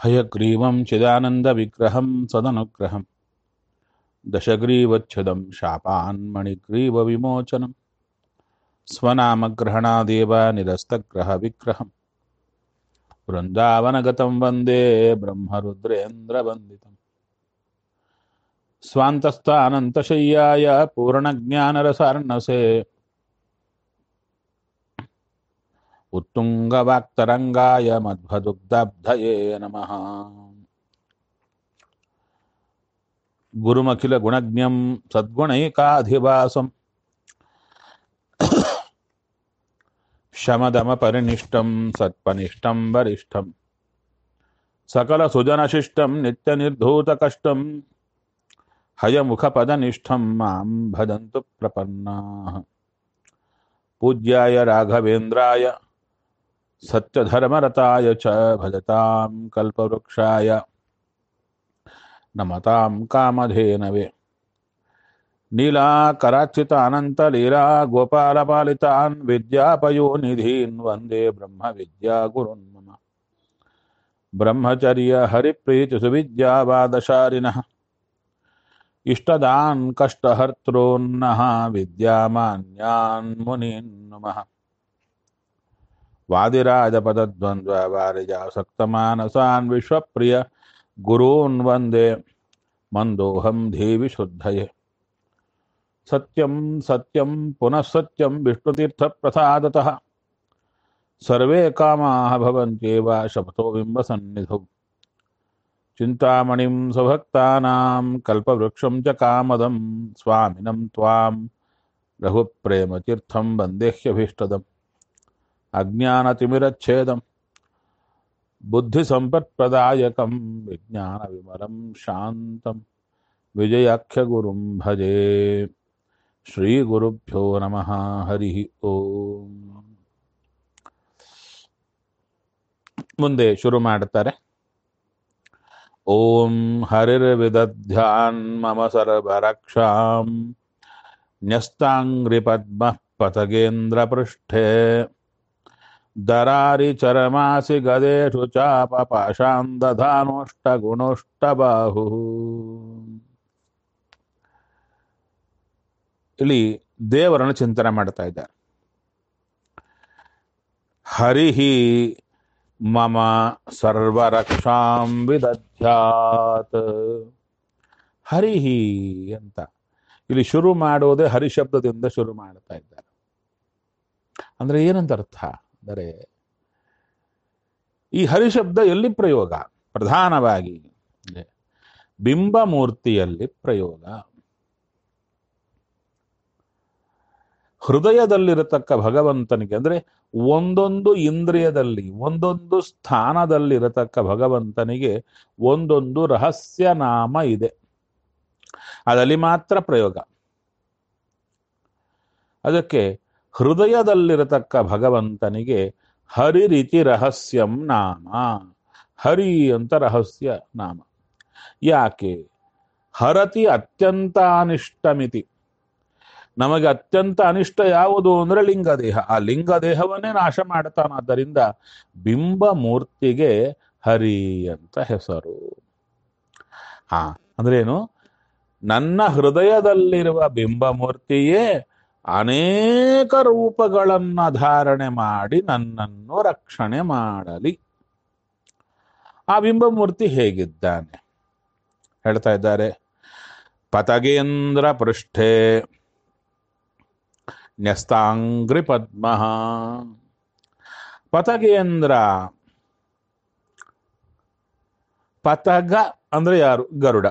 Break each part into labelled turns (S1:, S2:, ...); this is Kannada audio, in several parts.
S1: हयग्रीवं चिदानन्दविग्रहं सदनुग्रहं दशग्रीवच्छदं शापान्मणिग्रीवविमोचनं स्वनामग्रहणादेव निरस्तग्रहविग्रहं वृन्दावनगतं वन्दे ब्रह्मरुद्रेन्द्रवन्दितम् स्वान्तस्थानन्तशय्याय पूर्णज्ञानरसार्णसे उत्तुङ्गवाक्तरङ्गाय मध्वदुग्धब्धये नमः गुरुमखिलगुणज्ञं सद्गुणैकाधिवासं शमदमपरिनिष्टं सत्पनिष्ठं वरिष्ठं सकलसुजनशिष्टं नित्यनिर्धूतकष्टं हयमुखपदनिष्ठं मां भजन्तु प्रपन्नाः पूज्याय राघवेन्द्राय सत्यधर्मरताय च भजतां कल्पवृक्षाय नमतां कामधेनवे नीलाकरार्चितानन्तलीला गोपालपालितान् विद्यापयोनिधीन् वन्दे ब्रह्मविद्यागुरुन् मम ब्रह्मचर्यहरिप्रीतिसुविद्यावादशारिणः इष्टदान् कष्टहर्तॄन्नः विद्यामान्यान् मुनीन् नुमः वादिराजपदद्वन्द्ववारिजासक्तमानसान् विश्वप्रिय गुरून् वन्दे मन्दोऽहं देवि शुद्धये सत्यं सत्यं पुनः सत्यं विष्णुतीर्थप्रसादतः सर्वे कामाः भवन्त्येव शपथो बिम्बसन्निधौ चिन्तामणिं स्वभक्तानां कल्पवृक्षं च कामदं स्वामिनं त्वां रघुप्रेमतीर्थं वन्देह्यभीष्टदम् अज्ञानतिमिरच्छेदं बुद्धिसम्पत्प्रदायकं विज्ञानविमलं शान्तं विजयाख्यगुरुं भजे श्रीगुरुभ्यो नमः हरिः ಓಂ ಮುಂದೆ ಶುರು ಮಾಡ್ತಾರೆ ಓಂ ಹರಿರ್ವಿದಧ್ಯಾನ್ ಮಮ ಸರ್ವರಕ್ಷಾಂ ನ್ಯಸ್ತಾಂಗ್ರಿಪದ್ಮಃ ಪತಗೇಂದ್ರಪೃಷ್ಠೆ ದರಾರಿ ಚರಮಾಸಿ ಗದೇಶು ಚಾಪಪಾಶಾಂ ದಧಾನೋಷ್ಟಗುಣೋಷ್ಟಬಾಹು ಇಲ್ಲಿ ದೇವರನ್ನು ಚಿಂತನೆ ಮಾಡ್ತಾ ಇದ್ದಾರೆ ಹರಿಹಿ ಮಮ ಸರ್ವರಕ್ಷಾಂ ವಿದಧ್ಯಾತ್ ಹರಿಹಿ ಅಂತ ಇಲ್ಲಿ ಶುರು ಮಾಡೋದೇ ಹರಿಶಬ್ದದಿಂದ ಶುರು ಮಾಡ್ತಾ ಇದ್ದಾರೆ ಅಂದ್ರೆ ಏನಂತ ಅರ್ಥ ಅಂದರೆ ಈ ಹರಿಶಬ್ದ ಎಲ್ಲಿ ಪ್ರಯೋಗ ಪ್ರಧಾನವಾಗಿ ಬಿಂಬಮೂರ್ತಿಯಲ್ಲಿ ಪ್ರಯೋಗ ಹೃದಯದಲ್ಲಿರತಕ್ಕ ಭಗವಂತನಿಗೆ ಅಂದ್ರೆ ಒಂದೊಂದು ಇಂದ್ರಿಯದಲ್ಲಿ ಒಂದೊಂದು ಸ್ಥಾನದಲ್ಲಿರತಕ್ಕ ಭಗವಂತನಿಗೆ ಒಂದೊಂದು ರಹಸ್ಯ ನಾಮ ಇದೆ ಅದರಲ್ಲಿ ಮಾತ್ರ ಪ್ರಯೋಗ ಅದಕ್ಕೆ ಹೃದಯದಲ್ಲಿರತಕ್ಕ ಭಗವಂತನಿಗೆ ಹರಿ ರೀತಿ ರಹಸ್ಯಂ ನಾಮ ಹರಿ ಅಂತ ರಹಸ್ಯ ನಾಮ ಯಾಕೆ ಹರತಿ ಅತ್ಯಂತ ಅನಿಷ್ಟಮಿತಿ ನಮಗೆ ಅತ್ಯಂತ ಅನಿಷ್ಟ ಯಾವುದು ಅಂದ್ರೆ ಲಿಂಗದೇಹ ಆ ಲಿಂಗದೇಹವನ್ನೇ ನಾಶ ಮಾಡ್ತಾನಾದ್ದರಿಂದ ಬಿಂಬ ಮೂರ್ತಿಗೆ ಹರಿ ಅಂತ ಹೆಸರು ಹಾ ಅಂದ್ರೇನು ನನ್ನ ಹೃದಯದಲ್ಲಿರುವ ಬಿಂಬ ಮೂರ್ತಿಯೇ ಅನೇಕ ರೂಪಗಳನ್ನ ಧಾರಣೆ ಮಾಡಿ ನನ್ನನ್ನು ರಕ್ಷಣೆ ಮಾಡಲಿ ಆ ಬಿಂಬಮೂರ್ತಿ ಹೇಗಿದ್ದಾನೆ ಹೇಳ್ತಾ ಇದ್ದಾರೆ ಪತಗೇಂದ್ರ ಪೃಷ್ಠೆ ನ್ಯಸ್ತಾಂಗ್ರಿ ಪದ್ಮ ಪತಗೇಂದ್ರ ಪತಗ ಅಂದ್ರೆ ಯಾರು ಗರುಡ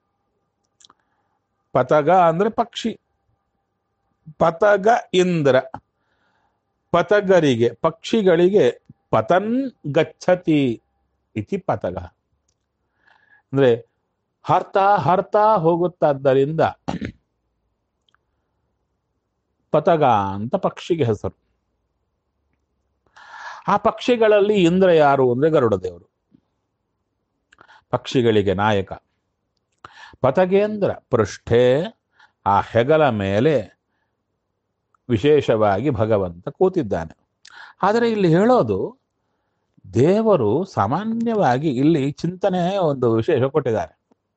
S1: ಪತಗ ಅಂದ್ರೆ ಪಕ್ಷಿ ಪತಗ ಇಂದ್ರ ಪತಗರಿಗೆ ಪಕ್ಷಿಗಳಿಗೆ ಪತನ್ ಗಚ್ಚತಿ ಇತಿ ಪತಗ ಅಂದ್ರೆ ಹರ್ತಾ ಹರ್ತಾ ಹೋಗುತ್ತಾದ್ದರಿಂದ ಪತಗ ಅಂತ ಪಕ್ಷಿಗೆ ಹೆಸರು ಆ ಪಕ್ಷಿಗಳಲ್ಲಿ ಇಂದ್ರ ಯಾರು ಅಂದ್ರೆ ಗರುಡ ದೇವರು ಪಕ್ಷಿಗಳಿಗೆ ನಾಯಕ ಪತಗೇಂದ್ರ ಪೃಷ್ಠೆ ಆ ಹೆಗಲ ಮೇಲೆ ವಿಶೇಷವಾಗಿ ಭಗವಂತ ಕೂತಿದ್ದಾನೆ ಆದರೆ ಇಲ್ಲಿ ಹೇಳೋದು ದೇವರು ಸಾಮಾನ್ಯವಾಗಿ ಇಲ್ಲಿ ಚಿಂತನೆ ಒಂದು ವಿಶೇಷ ಕೊಟ್ಟಿದ್ದಾರೆ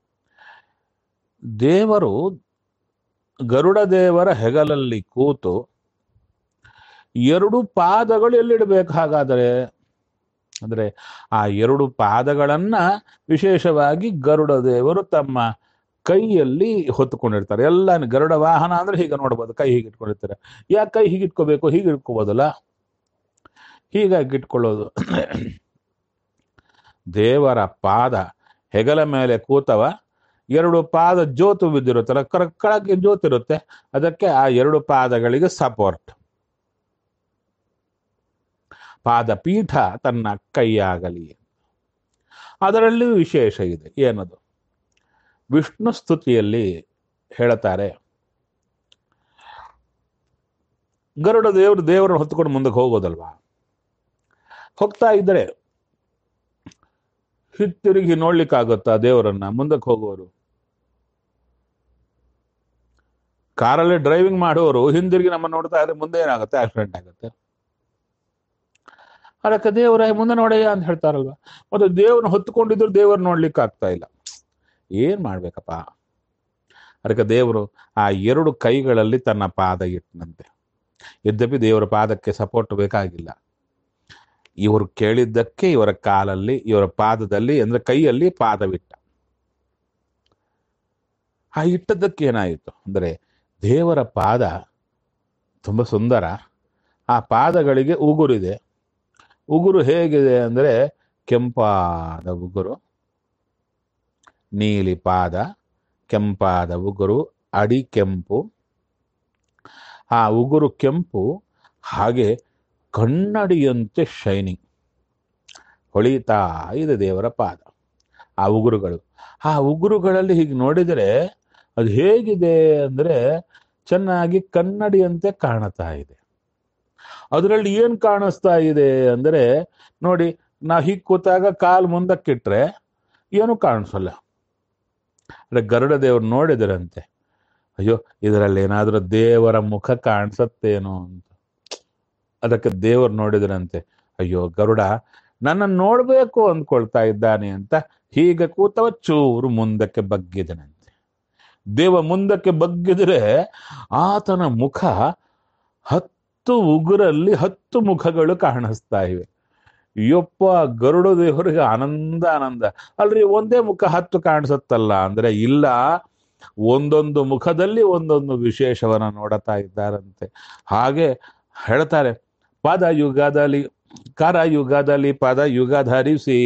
S1: ದೇವರು ಗರುಡ ದೇವರ ಹೆಗಲಲ್ಲಿ ಕೂತು ಎರಡು ಪಾದಗಳು ಎಲ್ಲಿಡಬೇಕು ಹಾಗಾದರೆ ಅಂದ್ರೆ ಆ ಎರಡು ಪಾದಗಳನ್ನ ವಿಶೇಷವಾಗಿ ಗರುಡ ದೇವರು ತಮ್ಮ ಕೈಯಲ್ಲಿ ಹೊತ್ತುಕೊಂಡಿರ್ತಾರೆ ಎಲ್ಲ ಗರುಡ ವಾಹನ ಅಂದ್ರೆ ಹೀಗೆ ನೋಡ್ಬೋದು ಕೈ ಹೀಗೆ ಇಟ್ಕೊಂಡಿರ್ತಾರೆ ಯಾಕೆ ಕೈ ಹೀಗೆ ಇಟ್ಕೋಬೇಕು ಹೀಗೆ ಇಟ್ಕೋಬೋದಲ್ಲ ಹೀಗಾಗಿ ಇಟ್ಕೊಳ್ಳೋದು ದೇವರ ಪಾದ ಹೆಗಲ ಮೇಲೆ ಕೂತವ ಎರಡು ಪಾದ ಜೋತು ಬಿದ್ದಿರುತ್ತಲ್ಲ ಕರ ಕೆಳಗೆ ಜೋತಿರುತ್ತೆ ಅದಕ್ಕೆ ಆ ಎರಡು ಪಾದಗಳಿಗೆ ಸಪೋರ್ಟ್ ಪಾದಪೀಠ ತನ್ನ ಕೈಯಾಗಲಿ ಅದರಲ್ಲಿ ವಿಶೇಷ ಇದೆ ಏನದು ವಿಷ್ಣು ಸ್ತುತಿಯಲ್ಲಿ ಹೇಳುತ್ತಾರೆ ಗರುಡ ದೇವರು ದೇವರನ್ನು ಹೊತ್ತುಕೊಂಡು ಮುಂದಕ್ಕೆ ಹೋಗೋದಲ್ವಾ ಹೋಗ್ತಾ ಇದ್ರೆ ಹಿಂತಿರುಗಿ ನೋಡ್ಲಿಕ್ಕಾಗುತ್ತಾ ದೇವರನ್ನ ಮುಂದಕ್ಕೆ ಹೋಗುವರು ಕಾರಲ್ಲಿ ಡ್ರೈವಿಂಗ್ ಮಾಡೋರು ಹಿಂದಿರುಗಿ ನಮ್ಮ ನೋಡ್ತಾ ಇದ್ರೆ ಮುಂದೆ ಏನಾಗುತ್ತೆ ಆಕ್ಸಿಡೆಂಟ್ ಆಗುತ್ತೆ ಅದಕ್ಕೆ ದೇವರ ಮುಂದೆ ನೋಡಯ್ಯ ಅಂತ ಹೇಳ್ತಾರಲ್ವಾ ಮತ್ತೆ ದೇವ್ರನ್ನ ಹೊತ್ತುಕೊಂಡಿದ್ರು ದೇವ್ರ ನೋಡ್ಲಿಕ್ಕೆ ಆಗ್ತಾ ಇಲ್ಲ ಏನ್ ಮಾಡ್ಬೇಕಪ್ಪ ಅದಕ್ಕೆ ದೇವರು ಆ ಎರಡು ಕೈಗಳಲ್ಲಿ ತನ್ನ ಪಾದ ಇಟ್ಟನಂತೆ ಯದ್ಯಪಿ ದೇವರ ಪಾದಕ್ಕೆ ಸಪೋರ್ಟ್ ಬೇಕಾಗಿಲ್ಲ ಇವರು ಕೇಳಿದ್ದಕ್ಕೆ ಇವರ ಕಾಲಲ್ಲಿ ಇವರ ಪಾದದಲ್ಲಿ ಅಂದ್ರೆ ಕೈಯಲ್ಲಿ ಪಾದವಿಟ್ಟ ಆ ಇಟ್ಟದ್ದಕ್ಕೆ ಏನಾಯಿತು ಅಂದ್ರೆ ದೇವರ ಪಾದ ತುಂಬ ಸುಂದರ ಆ ಪಾದಗಳಿಗೆ ಉಗುರಿದೆ ಉಗುರು ಹೇಗಿದೆ ಅಂದ್ರೆ ಕೆಂಪಾದ ಉಗುರು ನೀಲಿ ಪಾದ ಕೆಂಪಾದ ಉಗುರು ಅಡಿ ಕೆಂಪು ಆ ಉಗುರು ಕೆಂಪು ಹಾಗೆ ಕನ್ನಡಿಯಂತೆ ಶೈನಿಂಗ್ ಹೊಳಿತಾ ಇದೆ ದೇವರ ಪಾದ ಆ ಉಗುರುಗಳು ಆ ಉಗುರುಗಳಲ್ಲಿ ಹೀಗೆ ನೋಡಿದರೆ ಅದು ಹೇಗಿದೆ ಅಂದ್ರೆ ಚೆನ್ನಾಗಿ ಕನ್ನಡಿಯಂತೆ ಕಾಣುತ್ತಾ ಇದೆ ಅದರಲ್ಲಿ ಏನ್ ಕಾಣಿಸ್ತಾ ಇದೆ ಅಂದ್ರೆ ನೋಡಿ ನಾ ಹೀಗೆ ಕೂತಾಗ ಕಾಲು ಮುಂದಕ್ಕಿಟ್ರೆ ಏನು ಕಾಣಿಸಲ್ಲ ಅಂದ್ರೆ ಗರುಡ ದೇವರು ನೋಡಿದರಂತೆ ಅಯ್ಯೋ ಇದರಲ್ಲಿ ಏನಾದ್ರೂ ದೇವರ ಮುಖ ಕಾಣಿಸತ್ತೇನೋ ಅಂತ ಅದಕ್ಕೆ ದೇವರು ನೋಡಿದ್ರಂತೆ ಅಯ್ಯೋ ಗರುಡ ನನ್ನನ್ನು ನೋಡ್ಬೇಕು ಅಂದ್ಕೊಳ್ತಾ ಇದ್ದಾನೆ ಅಂತ ಹೀಗೆ ಕೂತವ ಚೂರು ಮುಂದಕ್ಕೆ ಬಗ್ಗಿದನಂತೆ ದೇವ ಮುಂದಕ್ಕೆ ಬಗ್ಗಿದ್ರೆ ಆತನ ಮುಖ ಹತ್ತು ಉಗುರಲ್ಲಿ ಹತ್ತು ಮುಖಗಳು ಕಾಣಿಸ್ತಾ ಇವೆ ಯಪ್ಪ ಗರುಡ ದೇವರಿಗೆ ಆನಂದ ಆನಂದ ಅಲ್ರಿ ಒಂದೇ ಮುಖ ಹತ್ತು ಕಾಣಿಸುತ್ತಲ್ಲ ಅಂದ್ರೆ ಇಲ್ಲ ಒಂದೊಂದು ಮುಖದಲ್ಲಿ ಒಂದೊಂದು ವಿಶೇಷವನ್ನ ನೋಡುತ್ತಾ ಇದ್ದಾರಂತೆ ಹಾಗೆ ಹೇಳ್ತಾರೆ ಪದ ಯುಗದಲ್ಲಿ ಕರ ಯುಗದಲ್ಲಿ ಪದ ಯುಗ ಧರಿಸಿ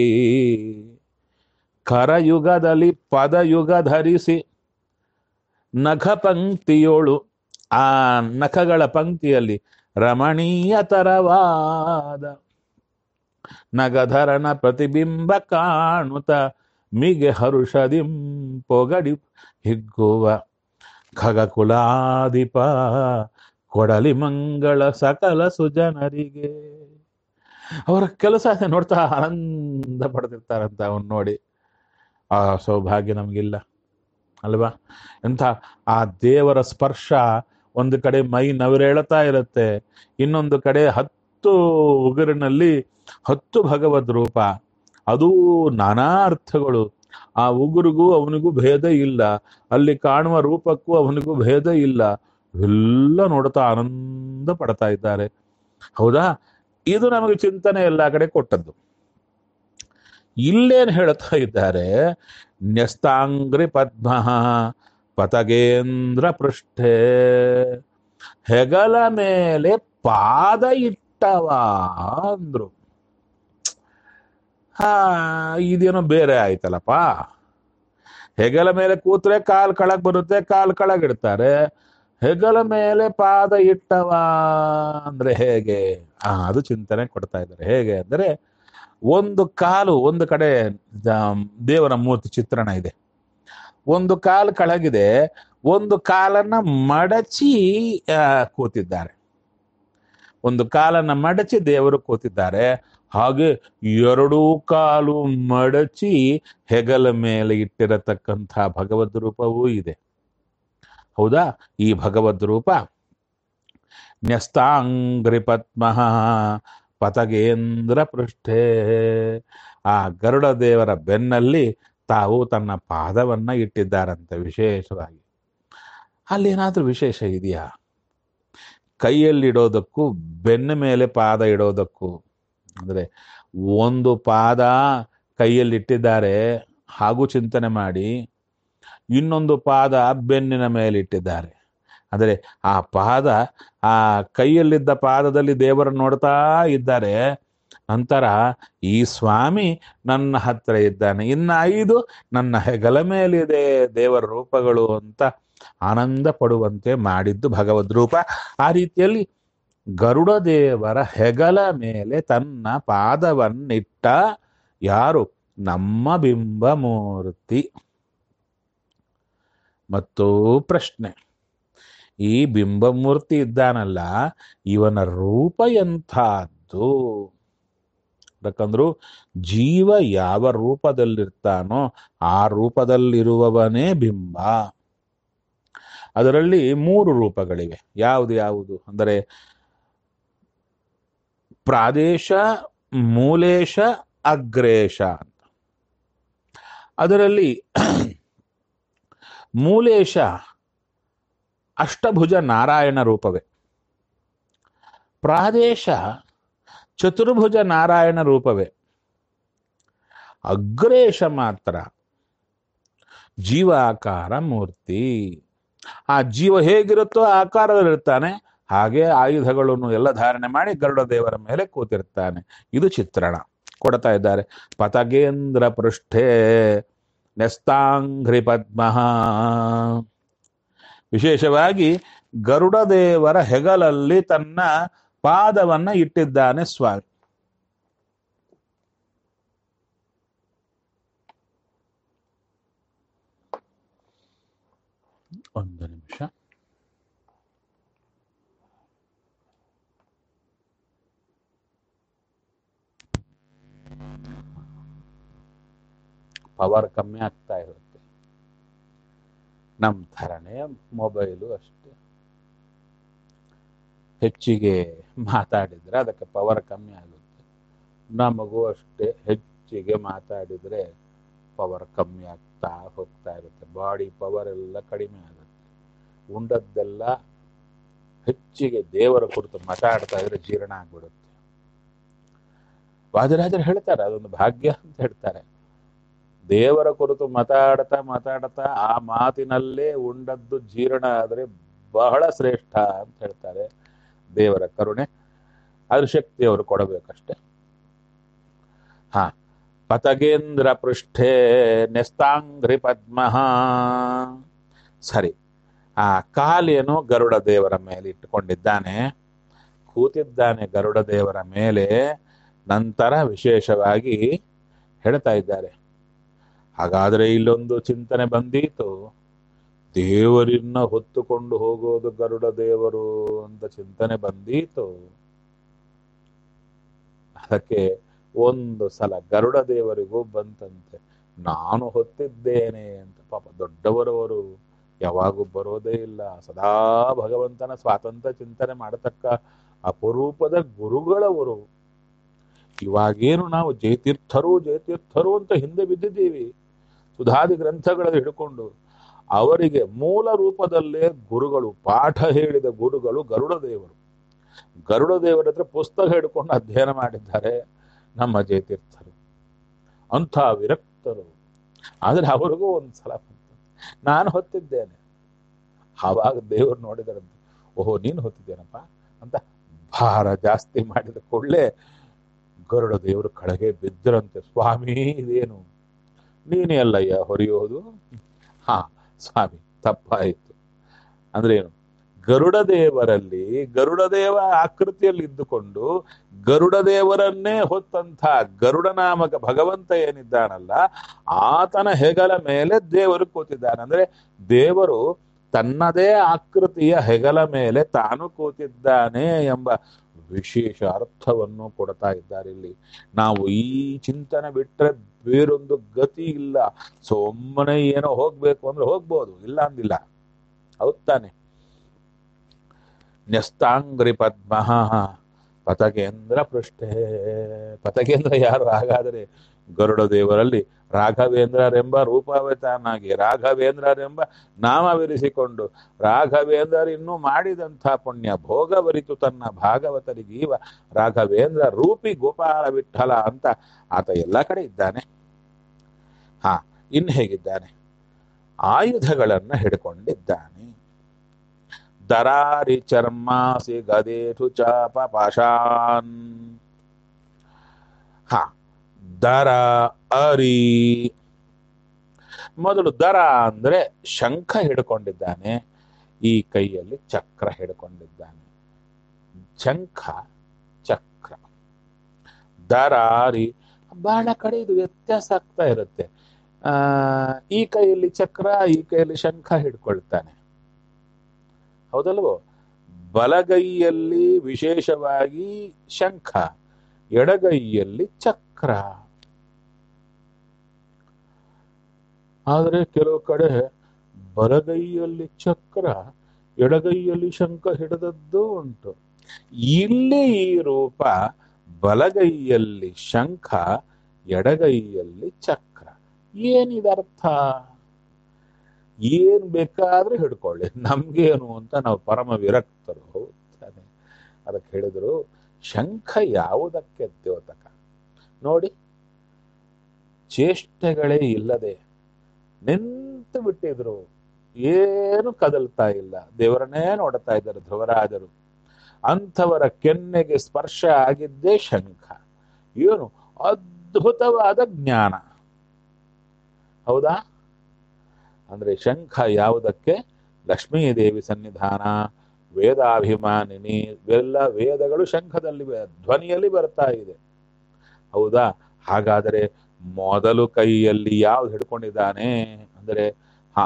S1: ಕರ ಯುಗದಲ್ಲಿ ಪದ ಯುಗ ಧರಿಸಿ ನಖ ಪಂಕ್ತಿಯೋಳು ಆ ನಖಗಳ ಪಂಕ್ತಿಯಲ್ಲಿ ರಮಣೀಯತರವಾದ ನಗಧರನ ಪ್ರತಿಬಿಂಬ ಕಾಣುತ್ತ ಮಿಗೆ ಹರುಷದಿಂ ಪೊಗಡಿ ಹಿಗ್ಗುವ ಖಗಕುಲಾಧಿಪ ಕೊಡಲಿ ಮಂಗಳ ಸಕಲ ಸುಜನರಿಗೆ ಅವರ ಕೆಲಸ ಅದೇ ನೋಡ್ತಾ ಆನಂದ ಪಡ್ತಿರ್ತಾರಂತ ಅವನ್ ನೋಡಿ ಆ ಸೌಭಾಗ್ಯ ನಮಗಿಲ್ಲ ಅಲ್ವಾ ಎಂಥ ಆ ದೇವರ ಸ್ಪರ್ಶ ಒಂದು ಕಡೆ ಮೈ ನವಿರೇಳುತ್ತಾ ಇರುತ್ತೆ ಇನ್ನೊಂದು ಕಡೆ ಹತ್ತು ಉಗುರಿನಲ್ಲಿ ಹತ್ತು ಭಗವದ್ ರೂಪ ಅದು ನಾನಾ ಅರ್ಥಗಳು ಆ ಉಗುರಿಗೂ ಅವನಿಗೂ ಭೇದ ಇಲ್ಲ ಅಲ್ಲಿ ಕಾಣುವ ರೂಪಕ್ಕೂ ಅವನಿಗೂ ಭೇದ ಇಲ್ಲ ಎಲ್ಲ ನೋಡ್ತಾ ಆನಂದ ಪಡ್ತಾ ಇದ್ದಾರೆ ಹೌದಾ ಇದು ನಮಗೆ ಚಿಂತನೆ ಎಲ್ಲ ಕಡೆ ಕೊಟ್ಟದ್ದು ಇಲ್ಲೇನು ಹೇಳ್ತಾ ಇದ್ದಾರೆ ನ್ಯಸ್ತಾಂಗ್ರಿ ಪದ್ಮ ಪತಗೇಂದ್ರ ಪೃಷ್ಠೆ ಹೆಗಲ ಮೇಲೆ ಪಾದ ಇಟ್ಟವ ಅಂದ್ರು ಹಾ ಇದೇನೋ ಬೇರೆ ಆಯ್ತಲ್ಲಪ್ಪ ಹೆಗಲ ಮೇಲೆ ಕೂತ್ರೆ ಕಾಲ್ ಕಳಗ್ ಬರುತ್ತೆ ಕಾಲ್ ಕಳಗಿಡ್ತಾರೆ ಹೆಗಲ ಮೇಲೆ ಪಾದ ಇಟ್ಟವ ಅಂದ್ರೆ ಹೇಗೆ ಆ ಅದು ಚಿಂತನೆ ಕೊಡ್ತಾ ಇದ್ದಾರೆ ಹೇಗೆ ಅಂದ್ರೆ ಒಂದು ಕಾಲು ಒಂದು ಕಡೆ ದ- ದೇವರ ಮೂರ್ತಿ ಚಿತ್ರಣ ಇದೆ ಒಂದು ಕಾಲು ಕೆಳಗಿದೆ ಒಂದು ಕಾಲನ್ನ ಮಡಚಿ ಆ, ಕೂತಿದ್ದಾರೆ ಒಂದು ಕಾಲನ್ನ ಮಡಚಿ ದೇವರು ಕೂತಿದ್ದಾರೆ ಹಾಗೆ ಎರಡೂ ಕಾಲು ಮಡಚಿ ಹೆಗಲ ಮೇಲೆ ಇಟ್ಟಿರತಕ್ಕಂಥ ಭಗವದ್ ರೂಪವೂ ಇದೆ ಹೌದಾ ಈ ಭಗವದ್ ರೂಪ ನ್ಯಸ್ತಾಂಗ್ರಿ ಪದ್ಮ ಪತಗೇಂದ್ರ ಪೃಷ್ಠೇ ಆ ಗರುಡ ದೇವರ ಬೆನ್ನಲ್ಲಿ ತಾವು ತನ್ನ ಪಾದವನ್ನ ಇಟ್ಟಿದ್ದಾರಂತೆ ವಿಶೇಷವಾಗಿ ಅಲ್ಲೇನಾದ್ರೂ ವಿಶೇಷ ಇದೆಯಾ ಕೈಯಲ್ಲಿಡೋದಕ್ಕೂ ಬೆನ್ನ ಮೇಲೆ ಪಾದ ಇಡೋದಕ್ಕೂ ಅಂದ್ರೆ ಒಂದು ಪಾದ ಕೈಯಲ್ಲಿಟ್ಟಿದ್ದಾರೆ ಹಾಗೂ ಚಿಂತನೆ ಮಾಡಿ ಇನ್ನೊಂದು ಪಾದ ಬೆನ್ನಿನ ಮೇಲೆ ಇಟ್ಟಿದ್ದಾರೆ ಅಂದರೆ ಆ ಪಾದ ಆ ಕೈಯಲ್ಲಿದ್ದ ಪಾದದಲ್ಲಿ ದೇವರನ್ನು ನೋಡ್ತಾ ಇದ್ದಾರೆ ನಂತರ ಈ ಸ್ವಾಮಿ ನನ್ನ ಹತ್ರ ಇದ್ದಾನೆ ಇನ್ನು ಐದು ನನ್ನ ಹೆಗಲ ಮೇಲಿದೆ ದೇವರ ರೂಪಗಳು ಅಂತ ಆನಂದ ಪಡುವಂತೆ ಮಾಡಿದ್ದು ಭಗವದ್ ರೂಪ ಆ ರೀತಿಯಲ್ಲಿ ಗರುಡ ದೇವರ ಹೆಗಲ ಮೇಲೆ ತನ್ನ ಪಾದವನ್ನಿಟ್ಟ ಯಾರು ನಮ್ಮ ಬಿಂಬ ಮೂರ್ತಿ ಮತ್ತು ಪ್ರಶ್ನೆ ಈ ಬಿಂಬಮೂರ್ತಿ ಇದ್ದಾನಲ್ಲ ಇವನ ರೂಪ ಎಂಥದ್ದು ಯಾಕಂದ್ರು ಜೀವ ಯಾವ ರೂಪದಲ್ಲಿರ್ತಾನೋ ಆ ರೂಪದಲ್ಲಿರುವವನೇ ಬಿಂಬ ಅದರಲ್ಲಿ ಮೂರು ರೂಪಗಳಿವೆ ಯಾವುದು ಯಾವುದು ಅಂದರೆ ಪ್ರಾದೇಶ ಮೂಲೇಶ ಅಗ್ರೇಶ ಅಂತ ಅದರಲ್ಲಿ ಮೂಲೇಶ ಅಷ್ಟಭುಜ ನಾರಾಯಣ ರೂಪವೇ ಪ್ರಾದೇಶ ಚತುರ್ಭುಜ ನಾರಾಯಣ ರೂಪವೇ ಅಗ್ರೇಶ ಮಾತ್ರ ಜೀವಾಕಾರ ಮೂರ್ತಿ ಆ ಜೀವ ಹೇಗಿರುತ್ತೋ ಆ ಆಕಾರದಲ್ಲಿರ್ತಾನೆ ಹಾಗೆ ಆಯುಧಗಳನ್ನು ಎಲ್ಲ ಧಾರಣೆ ಮಾಡಿ ಗರುಡ ದೇವರ ಮೇಲೆ ಕೂತಿರ್ತಾನೆ ಇದು ಚಿತ್ರಣ ಕೊಡ್ತಾ ಇದ್ದಾರೆ ಪತಗೇಂದ್ರ ಪೃಷ್ಠೆ ನೆಸ್ತಾಂಘ್ರಿ ಪದ್ಮ ವಿಶೇಷವಾಗಿ ಗರುಡ ದೇವರ ಹೆಗಲಲ್ಲಿ ತನ್ನ ಪಾದವನ್ನ ಇಟ್ಟಿದ್ದಾನೆ ಸ್ವಾಮಿ ಒಂದು ನಿಮಿಷ ಪವರ್ ಕಮ್ಮಿ ಆಗ್ತಾ ಇರುತ್ತೆ ನಮ್ಮ ಥರನೇ ಮೊಬೈಲು ಅಷ್ಟೇ ಹೆಚ್ಚಿಗೆ ಮಾತಾಡಿದ್ರೆ ಅದಕ್ಕೆ ಪವರ್ ಕಮ್ಮಿ ಆಗುತ್ತೆ ನಮಗೂ ಅಷ್ಟೇ ಹೆಚ್ಚಿಗೆ ಮಾತಾಡಿದ್ರೆ ಪವರ್ ಕಮ್ಮಿ ಆಗ್ತಾ ಹೋಗ್ತಾ ಇರುತ್ತೆ ಬಾಡಿ ಪವರ್ ಎಲ್ಲ ಕಡಿಮೆ ಆಗುತ್ತೆ ಉಂಡದ್ದೆಲ್ಲ ಹೆಚ್ಚಿಗೆ ದೇವರ ಕುರಿತು ಮಾತಾಡ್ತಾ ಇದ್ರೆ ಜೀರ್ಣ ಆಗ್ಬಿಡುತ್ತೆ ವಾದಿರಾಜರು ಹೇಳ್ತಾರೆ ಅದೊಂದು ಭಾಗ್ಯ ಅಂತ ಹೇಳ್ತಾರೆ ದೇವರ ಕುರಿತು ಮಾತಾಡ್ತಾ ಮಾತಾಡ್ತಾ ಆ ಮಾತಿನಲ್ಲೇ ಉಂಡದ್ದು ಜೀರ್ಣ ಆದ್ರೆ ಬಹಳ ಶ್ರೇಷ್ಠ ಅಂತ ಹೇಳ್ತಾರೆ ದೇವರ ಕರುಣೆ ಅದ್ರ ಶಕ್ತಿ ಅವರು ಕೊಡಬೇಕಷ್ಟೆ ಹಾ ಪತಗೇಂದ್ರ ಪೃಷ್ಠೆ ನೆಸ್ತಾಂಗ್ರಿ ಪದ್ಮ ಸರಿ ಆ ಕಾಲೇನು ಗರುಡ ದೇವರ ಮೇಲೆ ಇಟ್ಟುಕೊಂಡಿದ್ದಾನೆ ಕೂತಿದ್ದಾನೆ ಗರುಡ ದೇವರ ಮೇಲೆ ನಂತರ ವಿಶೇಷವಾಗಿ ಹೇಳ್ತಾ ಇದ್ದಾರೆ ಹಾಗಾದ್ರೆ ಇಲ್ಲೊಂದು ಚಿಂತನೆ ಬಂದೀತು ದೇವರನ್ನ ಹೊತ್ತುಕೊಂಡು ಹೋಗೋದು ಗರುಡ ದೇವರು ಅಂತ ಚಿಂತನೆ ಬಂದೀತು ಅದಕ್ಕೆ ಒಂದು ಸಲ ಗರುಡ ದೇವರಿಗೂ ಬಂತಂತೆ ನಾನು ಹೊತ್ತಿದ್ದೇನೆ ಅಂತ ಪಾಪ ದೊಡ್ಡವರವರು ಯಾವಾಗೂ ಬರೋದೇ ಇಲ್ಲ ಸದಾ ಭಗವಂತನ ಸ್ವಾತಂತ್ರ್ಯ ಚಿಂತನೆ ಮಾಡತಕ್ಕ ಅಪರೂಪದ ಗುರುಗಳವರು ಇವಾಗೇನು ನಾವು ಜಯತೀರ್ಥರು ಜಯತೀರ್ಥರು ಅಂತ ಹಿಂದೆ ಬಿದ್ದಿದ್ದೀವಿ ಸುಧಾದಿ ಗ್ರಂಥಗಳಲ್ಲಿ ಹಿಡ್ಕೊಂಡು ಅವರಿಗೆ ಮೂಲ ರೂಪದಲ್ಲೇ ಗುರುಗಳು ಪಾಠ ಹೇಳಿದ ಗುರುಗಳು ಗರುಡ ದೇವರು ಗರುಡ ದೇವರ ಹತ್ರ ಪುಸ್ತಕ ಹಿಡ್ಕೊಂಡು ಅಧ್ಯಯನ ಮಾಡಿದ್ದಾರೆ ನಮ್ಮ ಜಯತೀರ್ಥರು ಅಂಥ ವಿರಕ್ತರು ಆದ್ರೆ ಅವರಿಗೂ ಒಂದು ಸಲ ಬಂತು ನಾನು ಹೊತ್ತಿದ್ದೇನೆ ಆವಾಗ ದೇವರು ನೋಡಿದರಂತೆ ಓಹೋ ನೀನು ಹೊತ್ತಿದ್ದೇನಪ್ಪ ಅಂತ ಭಾರ ಜಾಸ್ತಿ ಮಾಡಿದ ಕೂಡಲೇ ಗರುಡ ದೇವರು ಕೆಳಗೆ ಬಿದ್ದರಂತೆ ಸ್ವಾಮಿ ಇದೇನು ನೀನೇ ಅಲ್ಲಯ್ಯ ಹೊರೆಯೋದು ಹಾ ಸ್ವಾಮಿ ತಪ್ಪಾಯಿತು ಅಂದ್ರೆ ಏನು ಗರುಡ ದೇವರಲ್ಲಿ ಗರುಡ ದೇವ ಆಕೃತಿಯಲ್ಲಿ ಇದ್ದುಕೊಂಡು ಗರುಡ ದೇವರನ್ನೇ ಹೊತ್ತಂತ ಗರುಡ ನಾಮಕ ಭಗವಂತ ಏನಿದ್ದಾನಲ್ಲ ಆತನ ಹೆಗಲ ಮೇಲೆ ದೇವರು ಕೂತಿದ್ದಾನೆ ಅಂದ್ರೆ ದೇವರು ತನ್ನದೇ ಆಕೃತಿಯ ಹೆಗಲ ಮೇಲೆ ತಾನು ಕೂತಿದ್ದಾನೆ ಎಂಬ ವಿಶೇಷ ಅರ್ಥವನ್ನು ಕೊಡ್ತಾ ಇದ್ದಾರೆ ಇಲ್ಲಿ ನಾವು ಈ ಚಿಂತನೆ ಬಿಟ್ರೆ ಬೇರೊಂದು ಗತಿ ಇಲ್ಲ ಸೊಮ್ಮನೆ ಏನೋ ಹೋಗ್ಬೇಕು ಅಂದ್ರೆ ಹೋಗ್ಬೋದು ಇಲ್ಲ ಅಂದಿಲ್ಲ ಹೌದ್ ತಾನೆ ನ್ಯಸ್ತಾಂಗ್ರಿ ಪದ್ಮ ಪತಕೇಂದ್ರ ಪೃಷ್ಠೆ ಪತಕೇಂದ್ರ ಯಾರು ಹಾಗಾದರೆ ಗರುಡ ದೇವರಲ್ಲಿ ರಾಘವೇಂದ್ರರೆಂಬ ರೂಪವತಾನಾಗಿ ರಾಘವೇಂದ್ರರೆಂಬ ನಾಮವಿರಿಸಿಕೊಂಡು ರಾಘವೇಂದ್ರರಿನ್ನೂ ಮಾಡಿದಂಥ ಪುಣ್ಯ ಭೋಗವರಿತು ತನ್ನ ಭಾಗವತರಿಗೀವ ರಾಘವೇಂದ್ರ ರೂಪಿ ಗೋಪಾಲ ವಿಠಲ ಅಂತ ಆತ ಎಲ್ಲ ಕಡೆ ಇದ್ದಾನೆ ಹಾ ಇನ್ನು ಹೇಗಿದ್ದಾನೆ ಆಯುಧಗಳನ್ನ ಹಿಡ್ಕೊಂಡಿದ್ದಾನೆ ದರಾರಿ ಚರ್ಮಾಸಿ ಗದೇಟು ಚಾಪ ಪಾಶಾನ್ ಹಾ ದರ ಅರಿ ಮೊದಲು ದರ ಅಂದ್ರೆ ಶಂಖ ಹಿಡ್ಕೊಂಡಿದ್ದಾನೆ ಈ ಕೈಯಲ್ಲಿ ಚಕ್ರ ಹಿಡ್ಕೊಂಡಿದ್ದಾನೆ ಶಂಖ ಚಕ್ರ ದರಾರಿ ಬಹಳ ಕಡೆ ಇದು ವ್ಯತ್ಯಾಸ ಆಗ್ತಾ ಇರುತ್ತೆ ಆ ಈ ಕೈಯಲ್ಲಿ ಚಕ್ರ ಈ ಕೈಯಲ್ಲಿ ಶಂಖ ಹಿಡ್ಕೊಳ್ತಾನೆ ಹೌದಲ್ವೋ ಬಲಗೈಯಲ್ಲಿ ವಿಶೇಷವಾಗಿ ಶಂಖ ಎಡಗೈಯಲ್ಲಿ ಚಕ್ರ ಆದರೆ ಕೆಲವು ಕಡೆ ಬಲಗೈಯಲ್ಲಿ ಚಕ್ರ ಎಡಗೈಯಲ್ಲಿ ಶಂಖ ಹಿಡಿದದ್ದು ಉಂಟು ಇಲ್ಲಿ ಈ ರೂಪ ಬಲಗೈಯಲ್ಲಿ ಶಂಖ ಎಡಗೈಯಲ್ಲಿ ಚಕ್ರ ಏನಿದರ್ಥ ಏನ್ ಬೇಕಾದ್ರೆ ಹಿಡ್ಕೊಳ್ಳಿ ನಮ್ಗೇನು ಅಂತ ನಾವು ಪರಮ ವಿರಕ್ತರು ಹೌದಾನೆ ಅದಕ್ಕೆ ಹೇಳಿದ್ರು ಶಂಖ ಯಾವುದಕ್ಕೆ ದ್ಯೋತಕ ನೋಡಿ ಚೇಷ್ಟೆಗಳೇ ಇಲ್ಲದೆ ನಿಂತು ಬಿಟ್ಟಿದ್ರು ಏನು ಕದಲ್ತಾ ಇಲ್ಲ ದೇವರನ್ನೇ ನೋಡ್ತಾ ಇದ್ದಾರೆ ಧ್ರುವರಾಜರು ಅಂಥವರ ಕೆನ್ನೆಗೆ ಸ್ಪರ್ಶ ಆಗಿದ್ದೇ ಶಂಖ ಏನು ಅದ್ಭುತವಾದ ಜ್ಞಾನ ಹೌದಾ ಅಂದ್ರೆ ಶಂಖ ಯಾವುದಕ್ಕೆ ಲಕ್ಷ್ಮೀದೇವಿ ಸನ್ನಿಧಾನ ವೇದಾಭಿಮಾನಿನಿ ಎಲ್ಲ ವೇದಗಳು ಶಂಖದಲ್ಲಿ ಬ- ಧ್ವನಿಯಲ್ಲಿ ಬರ್ತಾ ಇದೆ ಹೌದಾ ಹಾಗಾದರೆ ಮೊದಲು ಕೈಯಲ್ಲಿ ಯಾವ್ದು ಹಿಡ್ಕೊಂಡಿದ್ದಾನೆ ಅಂದರೆ ಹಾ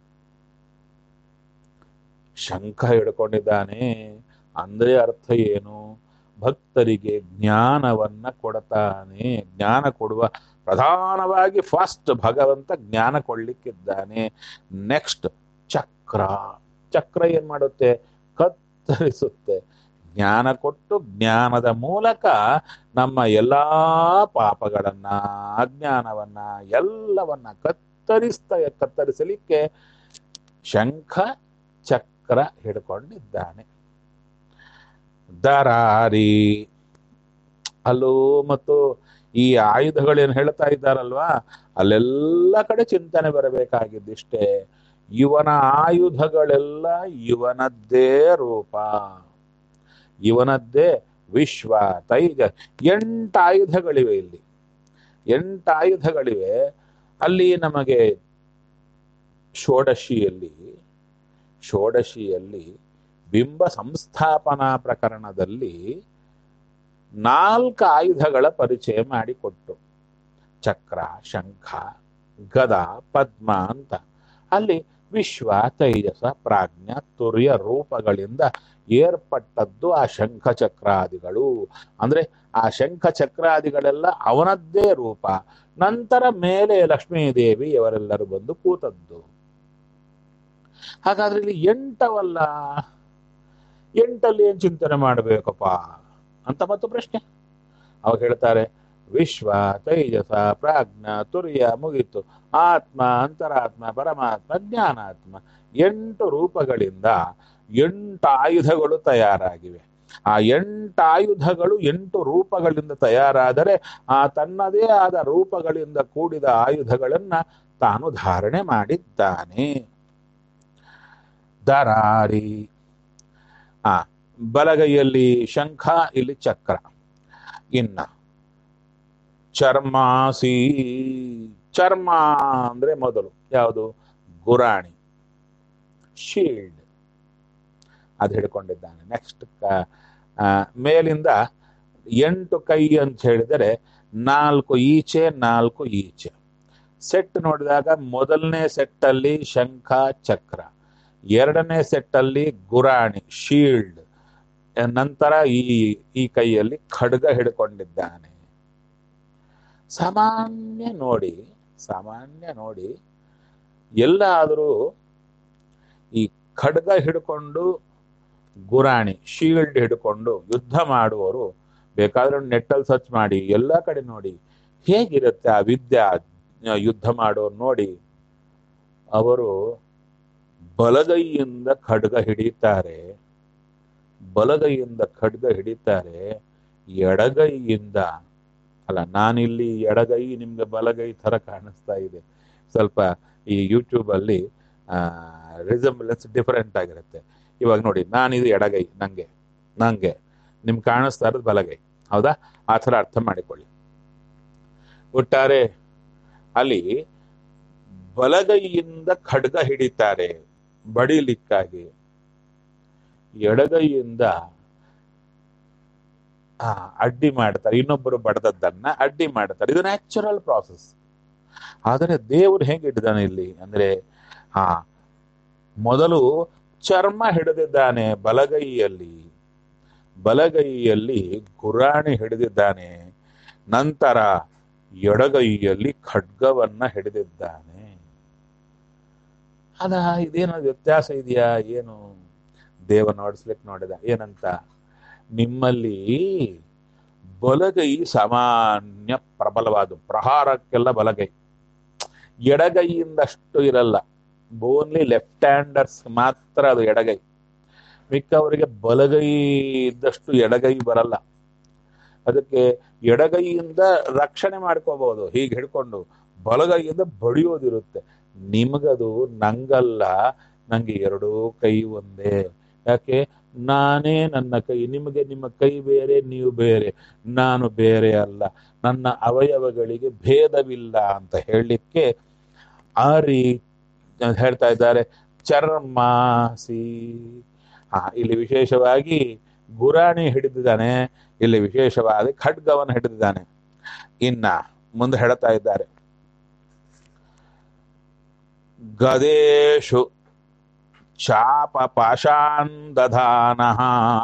S1: ಶಂಖ ಹಿಡ್ಕೊಂಡಿದ್ದಾನೆ ಅಂದ್ರೆ ಅರ್ಥ ಏನು ಭಕ್ತರಿಗೆ ಜ್ಞಾನವನ್ನ ಕೊಡ್ತಾನೆ ಜ್ಞಾನ ಕೊಡುವ ಪ್ರಧಾನವಾಗಿ ಫಸ್ಟ್ ಭಗವಂತ ಜ್ಞಾನ ಕೊಡ್ಲಿಕ್ಕಿದ್ದಾನೆ ನೆಕ್ಸ್ಟ್ ಚಕ್ರ ಚಕ್ರ ಏನ್ ಮಾಡುತ್ತೆ ಕತ್ತರಿಸುತ್ತೆ ಜ್ಞಾನ ಕೊಟ್ಟು ಜ್ಞಾನದ ಮೂಲಕ ನಮ್ಮ ಎಲ್ಲಾ ಪಾಪಗಳನ್ನ ಅಜ್ಞಾನವನ್ನ ಎಲ್ಲವನ್ನ ಕತ್ತರಿಸ್ತಾ ಕತ್ತರಿಸಲಿಕ್ಕೆ ಶಂಖ ಚಕ್ರ ಹಿಡ್ಕೊಂಡಿದ್ದಾನೆ ದರಾರಿ ಅಲ್ಲೂ ಮತ್ತು ಈ ಆಯುಧಗಳೇನು ಹೇಳ್ತಾ ಇದ್ದಾರಲ್ವಾ ಅಲ್ಲೆಲ್ಲ ಕಡೆ ಚಿಂತನೆ ಬರಬೇಕಾಗಿದ್ದಿಷ್ಟೇ ಇವನ ಆಯುಧಗಳೆಲ್ಲ ಇವನದ್ದೇ ರೂಪ ಇವನದ್ದೇ ವಿಶ್ವ ತೈಜ ಎಂಟು ಆಯುಧಗಳಿವೆ ಇಲ್ಲಿ ಎಂಟು ಆಯುಧಗಳಿವೆ ಅಲ್ಲಿ ನಮಗೆ ಷೋಡಶಿಯಲ್ಲಿ ಷೋಡಶಿಯಲ್ಲಿ ಬಿಂಬ ಸಂಸ್ಥಾಪನಾ ಪ್ರಕರಣದಲ್ಲಿ ನಾಲ್ಕು ಆಯುಧಗಳ ಪರಿಚಯ ಮಾಡಿಕೊಟ್ಟು ಚಕ್ರ ಶಂಖ ಗದ ಪದ್ಮ ಅಂತ ಅಲ್ಲಿ ವಿಶ್ವ ತೈಜಸ ಪ್ರಾಜ್ಞ ತುರ್ಯ ರೂಪಗಳಿಂದ ಏರ್ಪಟ್ಟದ್ದು ಆ ಶಂಖ ಚಕ್ರಾದಿಗಳು ಅಂದ್ರೆ ಆ ಶಂಖ ಚಕ್ರಾದಿಗಳೆಲ್ಲ ಅವನದ್ದೇ ರೂಪ ನಂತರ ಮೇಲೆ ಲಕ್ಷ್ಮೀದೇವಿ ಅವರೆಲ್ಲರೂ ಬಂದು ಕೂತದ್ದು ಹಾಗಾದ್ರೆ ಇಲ್ಲಿ ಎಂಟವಲ್ಲ ಎಂಟಲ್ಲಿ ಏನ್ ಚಿಂತನೆ ಮಾಡಬೇಕಪ್ಪ ಅಂತ ಮತ್ತು ಪ್ರಶ್ನೆ ಅವಾಗ ಹೇಳ್ತಾರೆ ವಿಶ್ವ ತೈಜಸ ಪ್ರಾಜ್ಞ ತುರ್ಯ ಮುಗಿತು ಆತ್ಮ ಅಂತರಾತ್ಮ ಪರಮಾತ್ಮ ಜ್ಞಾನಾತ್ಮ ಎಂಟು ರೂಪಗಳಿಂದ ಎಂಟು ಆಯುಧಗಳು ತಯಾರಾಗಿವೆ ಆ ಎಂಟು ಆಯುಧಗಳು ಎಂಟು ರೂಪಗಳಿಂದ ತಯಾರಾದರೆ ಆ ತನ್ನದೇ ಆದ ರೂಪಗಳಿಂದ ಕೂಡಿದ ಆಯುಧಗಳನ್ನ ತಾನು ಧಾರಣೆ ಮಾಡಿದ್ದಾನೆ ದರಾರಿ ಆ ಬಲಗೈಯಲ್ಲಿ ಶಂಖ ಇಲ್ಲಿ ಚಕ್ರ ಇನ್ನ ಚರ್ಮಾಸಿ ಚರ್ಮ ಅಂದ್ರೆ ಮೊದಲು ಯಾವುದು ಗುರಾಣಿ ಶೀಲ್ಡ್ ಅದು ಹಿಡ್ಕೊಂಡಿದ್ದಾನೆ ನೆಕ್ಸ್ಟ್ ಮೇಲಿಂದ ಎಂಟು ಕೈ ಅಂತ ಹೇಳಿದರೆ ನಾಲ್ಕು ಈಚೆ ನಾಲ್ಕು ಈಚೆ ಸೆಟ್ ನೋಡಿದಾಗ ಮೊದಲನೇ ಸೆಟ್ ಅಲ್ಲಿ ಶಂಖ ಚಕ್ರ ಎರಡನೇ ಸೆಟ್ ಅಲ್ಲಿ ಗುರಾಣಿ ಶೀಲ್ಡ್ ನಂತರ ಈ ಈ ಕೈಯಲ್ಲಿ ಖಡ್ಗ ಹಿಡ್ಕೊಂಡಿದ್ದಾನೆ ಸಾಮಾನ್ಯ ನೋಡಿ ಸಾಮಾನ್ಯ ನೋಡಿ ಎಲ್ಲಾದರೂ ಈ ಖಡ್ಗ ಹಿಡ್ಕೊಂಡು ಗುರಾಣಿ ಶೀಲ್ಡ್ ಹಿಡ್ಕೊಂಡು ಯುದ್ಧ ಮಾಡುವವರು ಬೇಕಾದ್ರೆ ನೆಟ್ಟಲ್ಲಿ ಸರ್ಚ್ ಮಾಡಿ ಎಲ್ಲ ಕಡೆ ನೋಡಿ ಹೇಗಿರುತ್ತೆ ಆ ವಿದ್ಯೆ ಆ ಯುದ್ಧ ಮಾಡೋರು ನೋಡಿ ಅವರು ಬಲಗೈಯಿಂದ ಖಡ್ಗ ಹಿಡಿತಾರೆ ಬಲಗೈಯಿಂದ ಖಡ್ಗ ಹಿಡಿತಾರೆ ಎಡಗೈಯಿಂದ ಅಲ್ಲ ನಾನಿಲ್ಲಿ ಎಡಗೈ ನಿಮ್ಗೆ ಬಲಗೈ ತರ ಕಾಣಿಸ್ತಾ ಇದೆ ಸ್ವಲ್ಪ ಈ ಯೂಟ್ಯೂಬ್ ಅಲ್ಲಿ ರಿಸಂಬ್ಲೆನ್ಸ್ ಡಿಫರೆಂಟ್ ಆಗಿರುತ್ತೆ ಇವಾಗ ನೋಡಿ ನಾನಿದು ಎಡಗೈ ನಂಗೆ ನಂಗೆ ನಿಮ್ಗೆ ಕಾಣಿಸ್ತಾ ಇರೋದು ಬಲಗೈ ಹೌದಾ ಆ ಥರ ಅರ್ಥ ಮಾಡಿಕೊಳ್ಳಿ ಒಟ್ಟಾರೆ ಅಲ್ಲಿ ಬಲಗೈಯಿಂದ ಖಡ್ಗ ಹಿಡಿತಾರೆ ಬಡಿಲಿಕ್ಕಾಗಿ ಎಡಗೈಯಿಂದ ಆ, ಅಡ್ಡಿ ಮಾಡ್ತಾರೆ ಇನ್ನೊಬ್ಬರು ಬಡದದ್ದನ್ನ ಅಡ್ಡಿ ಮಾಡ್ತಾರೆ ಇದು ನ್ಯಾಚುರಲ್ ಪ್ರಾಸೆಸ್ ಆದರೆ ದೇವರು ಹೇಗೆ ಇಟ್ಟಿದ್ದಾನೆ ಇಲ್ಲಿ ಅಂದ್ರೆ ಆ ಮೊದಲು ಚರ್ಮ ಹಿಡಿದಿದ್ದಾನೆ ಬಲಗೈಯಲ್ಲಿ ಬಲಗೈಯಲ್ಲಿ ಗುರಾಣಿ ಹಿಡಿದಿದ್ದಾನೆ ನಂತರ ಎಡಗೈಯಲ್ಲಿ ಖಡ್ಗವನ್ನ ಹಿಡಿದಿದ್ದಾನೆ ಅದ ಇದೇನೋ ವ್ಯತ್ಯಾಸ ಇದೆಯಾ ಏನು ದೇವ ನೋಡಿಸ್ಲಿಕ್ಕೆ ನೋಡಿದ ಏನಂತ ನಿಮ್ಮಲ್ಲಿ ಬಲಗೈ ಸಾಮಾನ್ಯ ಪ್ರಬಲವಾದ ಪ್ರಹಾರಕ್ಕೆಲ್ಲ ಬಲಗೈ ಎಡಗೈಯಿಂದಷ್ಟು ಇರಲ್ಲ ಓನ್ಲಿ ಲೆಫ್ಟ್ ಹ್ಯಾಂಡರ್ಸ್ ಮಾತ್ರ ಅದು ಎಡಗೈ ಮಿಕ್ಕವರಿಗೆ ಬಲಗೈ ಇದ್ದಷ್ಟು ಎಡಗೈ ಬರಲ್ಲ ಅದಕ್ಕೆ ಎಡಗೈಯಿಂದ ರಕ್ಷಣೆ ಮಾಡ್ಕೋಬಹುದು ಹೀಗೆ ಹಿಡ್ಕೊಂಡು ಬಲಗೈಯಿಂದ ಬಡಿಯೋದಿರುತ್ತೆ ನಿಮಗದು ನಂಗಲ್ಲ ನಂಗೆ ಎರಡೂ ಕೈ ಒಂದೇ ಯಾಕೆ ನಾನೇ ನನ್ನ ಕೈ ನಿಮಗೆ ನಿಮ್ಮ ಕೈ ಬೇರೆ ನೀವು ಬೇರೆ ನಾನು ಬೇರೆ ಅಲ್ಲ ನನ್ನ ಅವಯವಗಳಿಗೆ ಭೇದವಿಲ್ಲ ಅಂತ ಹೇಳಲಿಕ್ಕೆ ಆ ರೀ ಹೇಳ್ತಾ ಇದ್ದಾರೆ ಚರ್ಮಾಸಿ ಆ ಇಲ್ಲಿ ವಿಶೇಷವಾಗಿ ಗುರಾಣಿ ಹಿಡಿದಿದ್ದಾನೆ ಇಲ್ಲಿ ವಿಶೇಷವಾಗಿ ಖಡ್ಗವನ್ನು ಹಿಡಿದಿದ್ದಾನೆ ಇನ್ನ ಮುಂದೆ ಹೇಳ್ತಾ ಇದ್ದಾರೆ ಗದೇಶು ಚಾಪ ಪಾಶಾನ್ ದಧಾನಃ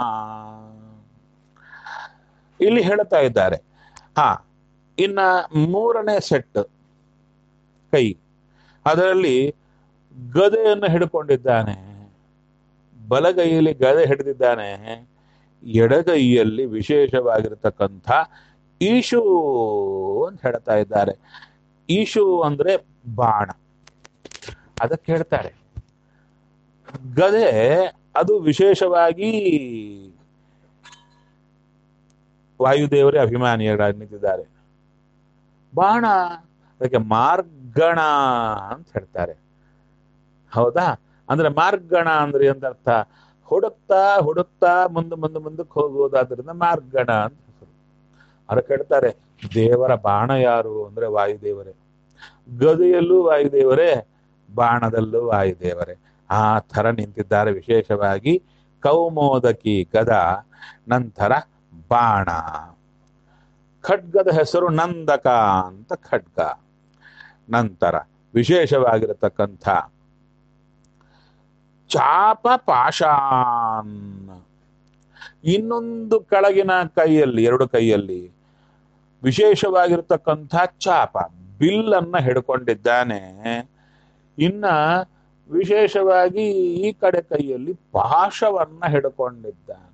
S1: ಇಲ್ಲಿ ಹೇಳ್ತಾ ಇದ್ದಾರೆ ಹಾ ಇನ್ನ ಮೂರನೇ ಸೆಟ್ ಕೈ ಅದರಲ್ಲಿ ಗದೆಯನ್ನು ಹಿಡ್ಕೊಂಡಿದ್ದಾನೆ ಬಲಗೈಯಲ್ಲಿ ಗದೆ ಹಿಡಿದಿದ್ದಾನೆ ಎಡಗೈಯಲ್ಲಿ ವಿಶೇಷವಾಗಿರತಕ್ಕಂಥ ಈಶು ಅಂತ ಹೇಳ್ತಾ ಇದ್ದಾರೆ ಈಶು ಅಂದ್ರೆ ಬಾಣ ಅದಕ್ಕೆ ಹೇಳ್ತಾರೆ ಗದೆ ಅದು ವಿಶೇಷವಾಗಿ ವಾಯುದೇವರೇ ಅಭಿಮಾನಿಯಾಗಿ ನಿಂತಿದ್ದಾರೆ ಬಾಣ ಅದಕ್ಕೆ ಮಾರ್ಗಣ ಅಂತ ಹೇಳ್ತಾರೆ ಹೌದಾ ಅಂದ್ರೆ ಮಾರ್ಗಣ ಅಂದ್ರೆ ಎಂತ ಅರ್ಥ ಹುಡುಕ್ತಾ ಹುಡುಕ್ತಾ ಮುಂದೆ ಮುಂದೆ ಮುಂದಕ್ಕೆ ಹೋಗುವುದಾದ್ರಿಂದ ಮಾರ್ಗಣ ಅಂತ ಹೆಸರು ಅದಕ್ಕೆ ಹೇಳ್ತಾರೆ ದೇವರ ಬಾಣ ಯಾರು ಅಂದ್ರೆ ವಾಯುದೇವರೇ ಗದೆಯಲ್ಲೂ ವಾಯುದೇವರೇ ಬಾಣದಲ್ಲೂ ವಾಯುದೇವರೇ ಆ ಥರ ನಿಂತಿದ್ದಾರೆ ವಿಶೇಷವಾಗಿ ಕೌಮೋದಕಿ ಗದ ನಂತರ ಬಾಣ ಖಡ್ಗದ ಹೆಸರು ನಂದಕ ಅಂತ ಖಡ್ಗ ನಂತರ ವಿಶೇಷವಾಗಿರತಕ್ಕಂಥ ಚಾಪ ಪಾಶಾನ್ ಇನ್ನೊಂದು ಕೆಳಗಿನ ಕೈಯಲ್ಲಿ ಎರಡು ಕೈಯಲ್ಲಿ ವಿಶೇಷವಾಗಿರತಕ್ಕಂಥ ಚಾಪ ಬಿಲ್ಲನ್ನ ಹಿಡ್ಕೊಂಡಿದ್ದಾನೆ ಇನ್ನ ವಿಶೇಷವಾಗಿ ಈ ಕಡೆ ಕೈಯಲ್ಲಿ ಪಾಶವನ್ನ ಹಿಡ್ಕೊಂಡಿದ್ದಾನೆ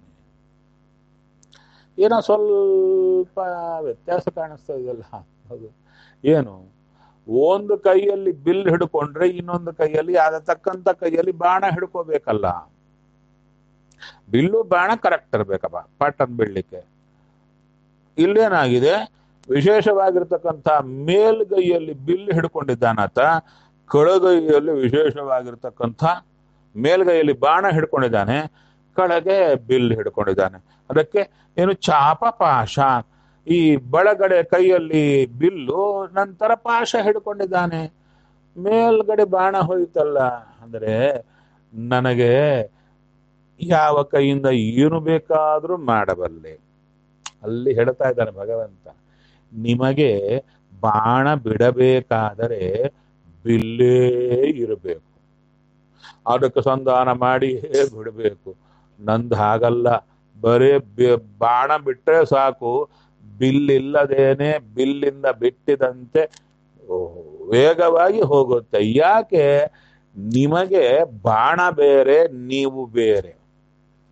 S1: ಏನೋ ಸ್ವಲ್ಪ ವ್ಯತ್ಯಾಸ ಕಾಣಿಸ್ತಾ ಇದೆಯಲ್ಲ ಹೌದು ಏನು ಒಂದು ಕೈಯಲ್ಲಿ ಬಿಲ್ ಹಿಡ್ಕೊಂಡ್ರೆ ಇನ್ನೊಂದು ಕೈಯಲ್ಲಿ ಅದ ತಕ್ಕಂತ ಕೈಯಲ್ಲಿ ಬಾಣ ಹಿಡ್ಕೋಬೇಕಲ್ಲ ಬಿಲ್ಲು ಬಾಣ ಕರೆಕ್ಟ್ ಇರ್ಬೇಕಪ್ಪ ಪಟ್ಟನ್ ಬೀಳ್ಲಿಕ್ಕೆ ಇಲ್ಲೇನಾಗಿದೆ ವಿಶೇಷವಾಗಿರ್ತಕ್ಕಂಥ ಮೇಲ್ಗೈಯಲ್ಲಿ ಬಿಲ್ ಹಿಡ್ಕೊಂಡಿದ್ದಾನಾತ ಕೆಳಗೈಯಲ್ಲಿ ವಿಶೇಷವಾಗಿರ್ತಕ್ಕಂಥ ಮೇಲ್ಗೈಯಲ್ಲಿ ಬಾಣ ಹಿಡ್ಕೊಂಡಿದ್ದಾನೆ ಕೆಳಗೆ ಬಿಲ್ ಹಿಡ್ಕೊಂಡಿದ್ದಾನೆ ಅದಕ್ಕೆ ಏನು ಚಾಪ ಪಾಶ ಈ ಬಳಗಡೆ ಕೈಯಲ್ಲಿ ಬಿಲ್ಲು ನಂತರ ಪಾಶ ಹಿಡ್ಕೊಂಡಿದ್ದಾನೆ ಮೇಲ್ಗಡೆ ಬಾಣ ಹೋಯ್ತಲ್ಲ ಅಂದ್ರೆ ನನಗೆ ಯಾವ ಕೈಯಿಂದ ಏನು ಬೇಕಾದ್ರೂ ಮಾಡಬಲ್ಲೆ ಅಲ್ಲಿ ಹೇಳ್ತಾ ಇದ್ದಾನೆ ಭಗವಂತ ನಿಮಗೆ ಬಾಣ ಬಿಡಬೇಕಾದರೆ ಬಿಲ್ಲೇ ಇರಬೇಕು ಅದಕ್ಕೆ ಸಂಧಾನ ಮಾಡಿ ಬಿಡಬೇಕು ನಂದು ಹಾಗಲ್ಲ ಬರೇ ಬಿ- ಬಾಣ ಬಿಟ್ರೆ ಸಾಕು ಬಿಲ್ ಇಲ್ಲದೇನೆ ಬಿಲ್ಲಿಂದ ಬಿಟ್ಟಿದಂತೆ ವೇಗವಾಗಿ ಹೋಗುತ್ತೆ ಯಾಕೆ ನಿಮಗೆ ಬಾಣ ಬೇರೆ ನೀವು ಬೇರೆ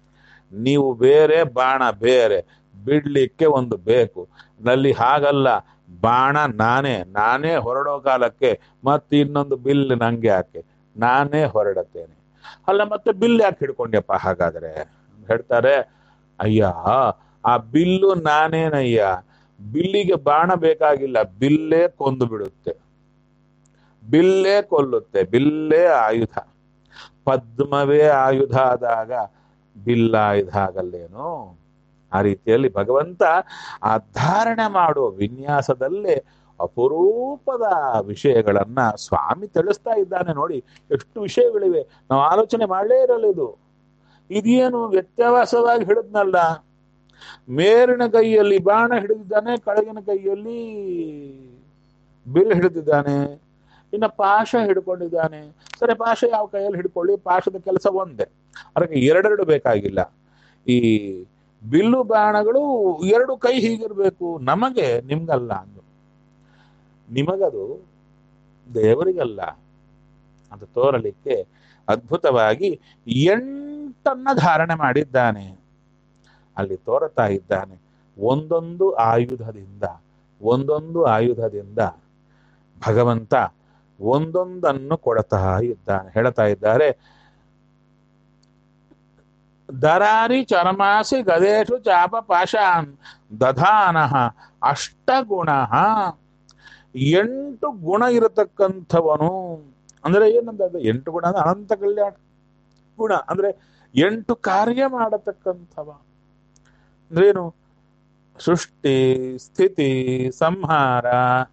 S1: ನೀವು ಬೇರೆ ಬಾಣ ಬೇರೆ ಬಿಡ್ಲಿಕ್ಕೆ ಒಂದು ಬೇಕು ನಲ್ಲಿ ಹಾಗಲ್ಲ ಬಾಣ ನಾನೇ ನಾನೇ ಹೊರಡೋ ಕಾಲಕ್ಕೆ ಮತ್ತೆ ಇನ್ನೊಂದು ಬಿಲ್ ನಂಗೆ ಯಾಕೆ ನಾನೇ ಹೊರಡುತ್ತೇನೆ ಅಲ್ಲ ಮತ್ತೆ ಬಿಲ್ ಯಾಕೆ ಹಿಡ್ಕೊಂಡ್ಯಪ್ಪ ಹಾಗಾದ್ರೆ ಹೇಳ್ತಾರೆ ಅಯ್ಯ ಆ ಬಿಲ್ಲು ನಾನೇನಯ್ಯ ಬಿಲ್ಲಿಗೆ ಬಾಣ ಬೇಕಾಗಿಲ್ಲ ಬಿಲ್ಲೇ ಕೊಂದು ಬಿಡುತ್ತೆ ಬಿಲ್ಲೇ ಕೊಲ್ಲುತ್ತೆ ಬಿಲ್ಲೇ ಆಯುಧ ಪದ್ಮವೇ ಆಯುಧ ಆದಾಗ ಬಿಲ್ಲ ಆಯುಧ ಆಗಲ್ಲೇನು ಆ ರೀತಿಯಲ್ಲಿ ಭಗವಂತ ಆ ಧಾರಣೆ ಮಾಡುವ ವಿನ್ಯಾಸದಲ್ಲೇ ಅಪರೂಪದ ವಿಷಯಗಳನ್ನ ಸ್ವಾಮಿ ತಿಳಿಸ್ತಾ ಇದ್ದಾನೆ ನೋಡಿ ಎಷ್ಟು ವಿಷಯಗಳಿವೆ ನಾವು ಆಲೋಚನೆ ಮಾಡಲೇ ಇರಲ್ಲ ಇದು ಇದೇನು ವ್ಯತ್ಯಾಸವಾಗಿ ಹಿಡಿದ್ನಲ್ಲ ಮೇಲಿನ ಕೈಯಲ್ಲಿ ಬಾಣ ಹಿಡಿದಿದ್ದಾನೆ ಕೆಳಗಿನ ಕೈಯಲ್ಲಿ ಬಿಲ್ ಹಿಡಿದಿದ್ದಾನೆ ಇನ್ನು ಪಾಶ ಹಿಡ್ಕೊಂಡಿದ್ದಾನೆ ಸರಿ ಪಾಶ ಯಾವ ಕೈಯಲ್ಲಿ ಹಿಡ್ಕೊಳ್ಳಿ ಪಾಶದ ಕೆಲಸ ಒಂದೇ ಅದಕ್ಕೆ ಎರಡೆರಡು ಬೇಕಾಗಿಲ್ಲ ಈ ಬಿಲ್ಲು ಬಾಣಗಳು ಎರಡು ಕೈ ಹೀಗಿರ್ಬೇಕು ನಮಗೆ ನಿಮ್ಗಲ್ಲ ಅಂದು ನಿಮಗದು ದೇವರಿಗಲ್ಲ ಅಂತ ತೋರಲಿಕ್ಕೆ ಅದ್ಭುತವಾಗಿ ಎಂಟನ್ನ ಧಾರಣೆ ಮಾಡಿದ್ದಾನೆ ಅಲ್ಲಿ ತೋರುತ್ತಾ ಇದ್ದಾನೆ ಒಂದೊಂದು ಆಯುಧದಿಂದ ಒಂದೊಂದು ಆಯುಧದಿಂದ ಭಗವಂತ ಒಂದೊಂದನ್ನು ಕೊಡ್ತಾ ಇದ್ದಾನೆ ಹೇಳ್ತಾ ಇದ್ದಾರೆ ದರಾರಿ ಚರ್ಮಾಸಿ ಗದೇಶು ಚಾಪ ಪಾಶಾನ್ ದಧಾನಃ ಅಷ್ಟಗುಣ ಎಂಟು ಗುಣ ಇರತಕ್ಕಂಥವನು ಅಂದ್ರೆ ಏನಂದ್ರೆ ಎಂಟು ಗುಣ ಅಂದ್ರೆ ಅನಂತ ಕಲ್ಯಾಣ ಗುಣ ಅಂದ್ರೆ ಎಂಟು ಕಾರ್ಯ ಮಾಡತಕ್ಕಂಥವ ಅಂದ್ರೇನು ಸೃಷ್ಟಿ ಸ್ಥಿತಿ ಸಂಹಾರ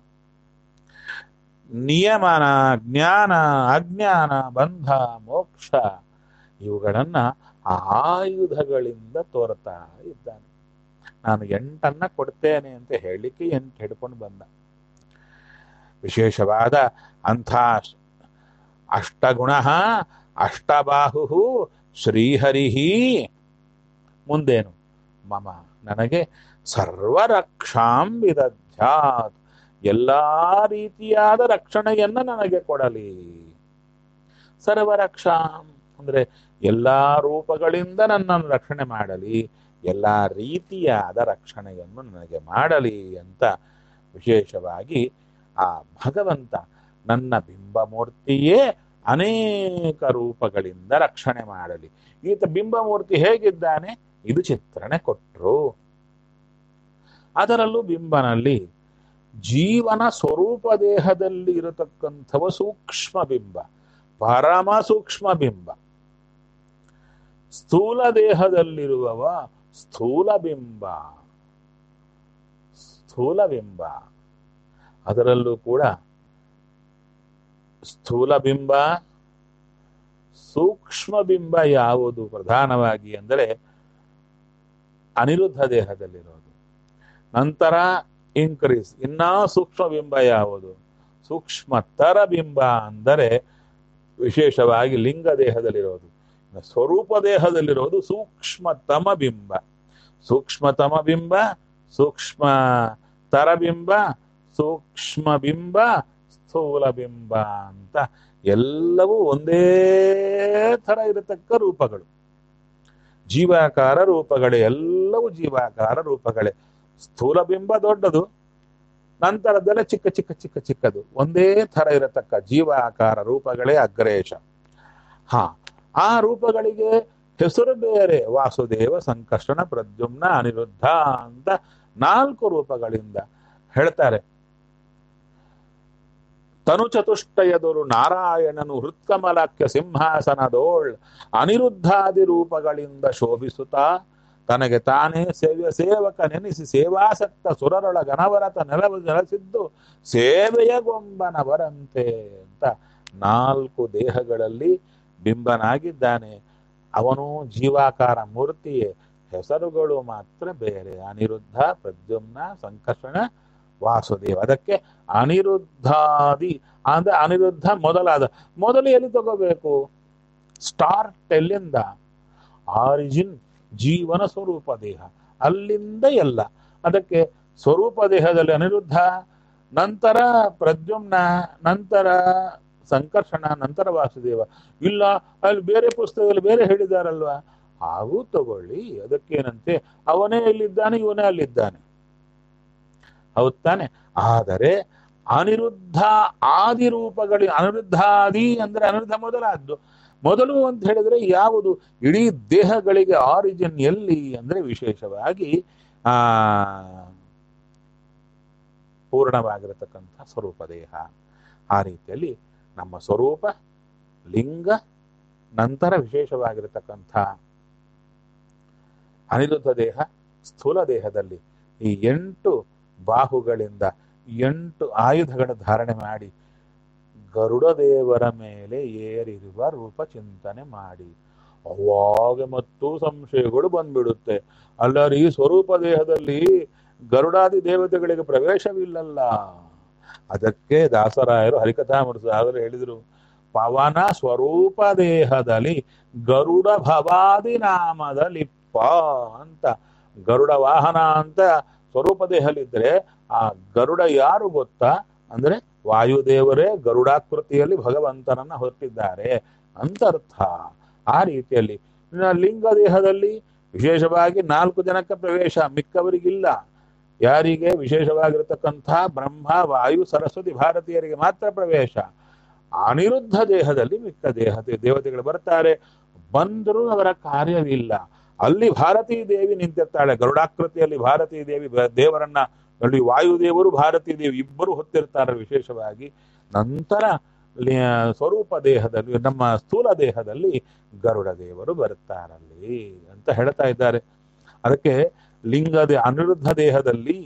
S1: ನಿಯಮನ ಜ್ಞಾನ ಅಜ್ಞಾನ ಬಂಧ ಮೋಕ್ಷ ಇವುಗಳನ್ನ ಆಯುಧಗಳಿಂದ ತೋರ್ತಾ ಇದ್ದಾನೆ ನಾನು ಎಂಟನ್ನ ಕೊಡ್ತೇನೆ ಅಂತ ಹೇಳಲಿಕ್ಕೆ ಎಂಟು ಹಿಡ್ಕೊಂಡು ಬಂದ ವಿಶೇಷವಾದ ಅಂಥ ಅಷ್ಟಗುಣ ಅಷ್ಟಬಾಹು ಶ್ರೀಹರಿ ಮುಂದೇನು ಮಮ ನನಗೆ ಸರ್ವರಕ್ಷಾಂ ವಿದಧ್ಯಾತ್ ಎಲ್ಲಾ ರೀತಿಯಾದ ರಕ್ಷಣೆಯನ್ನ ನನಗೆ ಕೊಡಲಿ ಸರ್ವರಕ್ಷಾಂ ಅಂದ್ರೆ ಎಲ್ಲಾ ರೂಪಗಳಿಂದ ನನ್ನನ್ನು ರಕ್ಷಣೆ ಮಾಡಲಿ ಎಲ್ಲಾ ರೀತಿಯಾದ ರಕ್ಷಣೆಯನ್ನು ನನಗೆ ಮಾಡಲಿ ಅಂತ ವಿಶೇಷವಾಗಿ ಆ ಭಗವಂತ ನನ್ನ ಬಿಂಬಮೂರ್ತಿಯೇ ಅನೇಕ ರೂಪಗಳಿಂದ ರಕ್ಷಣೆ ಮಾಡಲಿ ಈತ ಬಿಂಬಮೂರ್ತಿ ಹೇಗಿದ್ದಾನೆ ಇದು ಚಿತ್ರಣ ಕೊಟ್ರು ಅದರಲ್ಲೂ ಬಿಂಬನಲ್ಲಿ ಜೀವನ ಸ್ವರೂಪ ದೇಹದಲ್ಲಿ ಇರತಕ್ಕಂಥವ ಸೂಕ್ಷ್ಮ ಬಿಂಬ ಪರಮ ಸೂಕ್ಷ್ಮ ಬಿಂಬ ಸ್ಥೂಲ ದೇಹದಲ್ಲಿರುವವ ಸ್ಥೂಲ ಬಿಂಬ ಸ್ಥೂಲ ಬಿಂಬ ಅದರಲ್ಲೂ ಕೂಡ ಸ್ಥೂಲ ಬಿಂಬ ಸೂಕ್ಷ್ಮ ಬಿಂಬ ಯಾವುದು ಪ್ರಧಾನವಾಗಿ ಅಂದರೆ ಅನಿರುದ್ಧ ದೇಹದಲ್ಲಿರೋದು ನಂತರ ಇನ್ಕ್ರೀಸ್ ಇನ್ನ ಸೂಕ್ಷ್ಮ ಬಿಂಬ ಯಾವುದು ಸೂಕ್ಷ್ಮತರ ಬಿಂಬ ಅಂದರೆ ವಿಶೇಷವಾಗಿ ಲಿಂಗ ದೇಹದಲ್ಲಿರೋದು ಸ್ವರೂಪ ದೇಹದಲ್ಲಿರೋದು ಸೂಕ್ಷ್ಮತಮ ಬಿಂಬ ಸೂಕ್ಷ್ಮತಮ ಬಿಂಬ ಸೂಕ್ಷ್ಮ ತರಬಿಂಬ ಸೂಕ್ಷ್ಮ ಬಿಂಬ ಸ್ಥೂಲ ಬಿಂಬ ಅಂತ ಎಲ್ಲವೂ ಒಂದೇ ಥರ ಇರತಕ್ಕ ರೂಪಗಳು ಜೀವಾಕಾರ ರೂಪಗಳೇ ಎಲ್ಲವೂ ಜೀವಾಕಾರ ರೂಪಗಳೇ ಸ್ಥೂಲ ಬಿಂಬ ದೊಡ್ಡದು ನಂತರದಲ್ಲೇ ಚಿಕ್ಕ ಚಿಕ್ಕ ಚಿಕ್ಕ ಚಿಕ್ಕದು ಒಂದೇ ಥರ ಇರತಕ್ಕ ಜೀವಾಕಾರ ರೂಪಗಳೇ ಅಗ್ರೇಶ ಹಾ ಆ ರೂಪಗಳಿಗೆ ಹೆಸರು ಬೇರೆ ವಾಸುದೇವ ಸಂಕರ್ಷಣ ಪ್ರದ್ಯುಮ್ನ ಅನಿರುದ್ಧ ಅಂತ ನಾಲ್ಕು ರೂಪಗಳಿಂದ ಹೇಳ್ತಾರೆ ತನು ಚತುಷ್ಟಯದರು ನಾರಾಯಣನು ಹೃತ್ಕಮಲಕ್ಕೆ ಸಿಂಹಾಸನದೋಳ್ ಅನಿರುದ್ಧಾದಿ ರೂಪಗಳಿಂದ ಶೋಭಿಸುತ್ತಾ ತನಗೆ ತಾನೇ ಸೇವ್ಯ ಸೇವಕ ನೆನೆಸಿ ಸೇವಾಸಕ್ತ ಸುರರೊಳ ಗಣವರತ ನೆಲವು ನೆಲೆಸಿದ್ದು ಸೇವೆಯ ಗೊಂಬನವರಂತೆ ಅಂತ ನಾಲ್ಕು ದೇಹಗಳಲ್ಲಿ ಬಿಂಬನಾಗಿದ್ದಾನೆ ಅವನು ಜೀವಾಕಾರ ಮೂರ್ತಿಯೇ ಹೆಸರುಗಳು ಮಾತ್ರ ಬೇರೆ ಅನಿರುದ್ಧ ಪ್ರದ್ಯುಮ್ನ ಸಂಕರ್ಷಣ ವಾಸುದೇವ ಅದಕ್ಕೆ ಅನಿರುದ್ಧಾದಿ ಅಂದ್ರೆ ಅನಿರುದ್ಧ ಮೊದಲಾದ ಮೊದಲು ಎಲ್ಲಿ ತಗೋಬೇಕು ಸ್ಟಾರ್ಟ್ ಎಲ್ಲಿಂದ ಆರಿಜಿನ್ ಜೀವನ ಸ್ವರೂಪ ದೇಹ ಅಲ್ಲಿಂದ ಎಲ್ಲ ಅದಕ್ಕೆ ಸ್ವರೂಪ ದೇಹದಲ್ಲಿ ಅನಿರುದ್ಧ ನಂತರ ಪ್ರದ್ಯುಮ್ನ ನಂತರ ಸಂಕರ್ಷಣ ನಂತರ ವಾಸುದೇವ ಇಲ್ಲ ಅಲ್ಲಿ ಬೇರೆ ಪುಸ್ತಕದಲ್ಲಿ ಬೇರೆ ಹೇಳಿದಾರಲ್ವಾ ಹಾಗೂ ತಗೊಳ್ಳಿ ಅದಕ್ಕೇನಂತೆ ಅವನೇ ಇಲ್ಲಿದ್ದಾನೆ ಇವನೇ ಅಲ್ಲಿದ್ದಾನೆ ಹೌದ್ ತಾನೆ ಆದರೆ ಅನಿರುದ್ಧ ಆದಿ ರೂಪಗಳು ಅನಿರುದ್ಧಾದಿ ಅಂದ್ರೆ ಅನಿರುದ್ಧ ಮೊದಲಾದ್ದು ಮೊದಲು ಅಂತ ಹೇಳಿದ್ರೆ ಯಾವುದು ಇಡೀ ದೇಹಗಳಿಗೆ ಆರಿಜಿನ್ ಎಲ್ಲಿ ಅಂದ್ರೆ ವಿಶೇಷವಾಗಿ ಆ ಪೂರ್ಣವಾಗಿರತಕ್ಕಂಥ ಸ್ವರೂಪ ದೇಹ ಆ ರೀತಿಯಲ್ಲಿ ನಮ್ಮ ಸ್ವರೂಪ ಲಿಂಗ ನಂತರ ವಿಶೇಷವಾಗಿರತಕ್ಕಂಥ ಅನಿರುದ್ಧ ದೇಹ ಸ್ಥೂಲ ದೇಹದಲ್ಲಿ ಈ ಎಂಟು ಬಾಹುಗಳಿಂದ ಎಂಟು ಆಯುಧಗಳ ಧಾರಣೆ ಮಾಡಿ ಗರುಡ ದೇವರ ಮೇಲೆ ಏರಿರುವ ರೂಪ ಚಿಂತನೆ ಮಾಡಿ ಅವಾಗ ಮತ್ತು ಸಂಶಯಗಳು ಬಂದ್ಬಿಡುತ್ತೆ ಅಲ್ಲರಿ ಸ್ವರೂಪ ದೇಹದಲ್ಲಿ ಗರುಡಾದಿ ದೇವತೆಗಳಿಗೆ ಪ್ರವೇಶವಿಲ್ಲಲ್ಲ ಅದಕ್ಕೆ ದಾಸರಾಯರು ಹರಿಕಥಾಮೃತ ಹೇಳಿದರು ಪವನ ಸ್ವರೂಪ ದೇಹದಲ್ಲಿ ಗರುಡ ಭವಾದಿ ನಾಮದ ಲಿಪ್ಪ ಅಂತ ಗರುಡ ವಾಹನ ಅಂತ ಸ್ವರೂಪ ದೇಹದಲ್ಲಿದ್ರೆ ಆ ಗರುಡ ಯಾರು ಗೊತ್ತಾ ಅಂದ್ರೆ ವಾಯುದೇವರೇ ಗರುಡಾಕೃತಿಯಲ್ಲಿ ಭಗವಂತನನ್ನ ಹೊರಟಿದ್ದಾರೆ ಅಂತ ಅರ್ಥ ಆ ರೀತಿಯಲ್ಲಿ ಇನ್ನು ಲಿಂಗ ದೇಹದಲ್ಲಿ ವಿಶೇಷವಾಗಿ ನಾಲ್ಕು ಜನಕ್ಕೆ ಪ್ರವೇಶ ಮಿಕ್ಕವರಿಗಿಲ್ಲ ಯಾರಿಗೆ ವಿಶೇಷವಾಗಿರತಕ್ಕಂಥ ಬ್ರಹ್ಮ ವಾಯು ಸರಸ್ವತಿ ಭಾರತೀಯರಿಗೆ ಮಾತ್ರ ಪ್ರವೇಶ ಅನಿರುದ್ಧ ದೇಹದಲ್ಲಿ ಮಿಕ್ಕ ದೇಹ ದೇವತೆಗಳು ಬರ್ತಾರೆ ಬಂದರೂ ಅವರ ಕಾರ್ಯವಿಲ್ಲ ಅಲ್ಲಿ ಭಾರತೀ ದೇವಿ ನಿಂತಿರ್ತಾಳೆ ಗರುಡಾಕೃತಿಯಲ್ಲಿ ಭಾರತೀ ದೇವಿ ಬ- ದೇವರನ್ನ ಅಲ್ಲಿ ವಾಯುದೇವರು ಭಾರತೀ ದೇವಿ ಇಬ್ಬರು ಹೊತ್ತಿರ್ತಾರೆ ವಿಶೇಷವಾಗಿ ನಂತರ ಲಿ- ಸ್ವರೂಪ ದೇಹದಲ್ಲಿ ನಮ್ಮ ಸ್ಥೂಲ ದೇಹದಲ್ಲಿ ಗರುಡ ದೇವರು ಬರ್ತಾರಲ್ಲಿ ಅಂತ ಹೇಳ್ತಾ ಇದ್ದಾರೆ ಅದಕ್ಕೆ ಲಿಂಗದ ಅನಿರುದ್ಧ ದೇಹದಲ್ಲಿ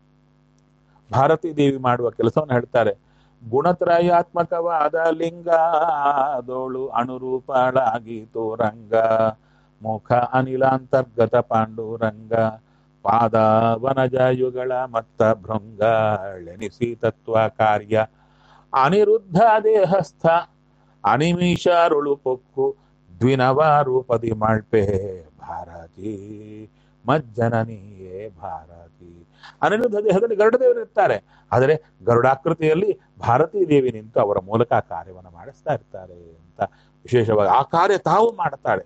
S1: ಭಾರತೀ ದೇವಿ ಮಾಡುವ ಕೆಲಸವನ್ನು ಹೇಳ್ತಾರೆ ಗುಣತ್ರಯಾತ್ಮಕವಾದ ಲಿಂಗ ದೋಳು ಅಣುರೂಪಳಾಗಿ ತೋರಂಗ ಮುಖ ಅನಿಲಾಂತರ್ಗತ ಪಾಂಡುರಂಗ ಪಾದ ವನಜಯುಗಳ ಮತ್ತ ಭೃಂಗಳೆನಿಸಿ ತತ್ವ ಕಾರ್ಯ ಅನಿರುದ್ಧ ದೇಹಸ್ಥ ಅನಿಮಿಷರುಳು ಪೊಕ್ಕು ದ್ವಿನವ ರೂಪದಿ ಮಾಳ್ಪೆ ಭಾರತಿ ಮಜ್ಜನನಿಯೇ ಭಾರತಿ ಅನಿರುದ್ಧ ದೇಹದಲ್ಲಿ ಗರುಡದೇವರು ಇರ್ತಾರೆ ಆದರೆ ಗರುಡಾಕೃತಿಯಲ್ಲಿ ಭಾರತೀ ದೇವಿ ನಿಂತು ಅವರ ಮೂಲಕ ಆ ಕಾರ್ಯವನ್ನು ಮಾಡಿಸ್ತಾ ಇರ್ತಾರೆ ಅಂತ ವಿಶೇಷವಾಗಿ ಆ ಕಾರ್ಯ ತಾವು ಮಾಡ್ತಾಳೆ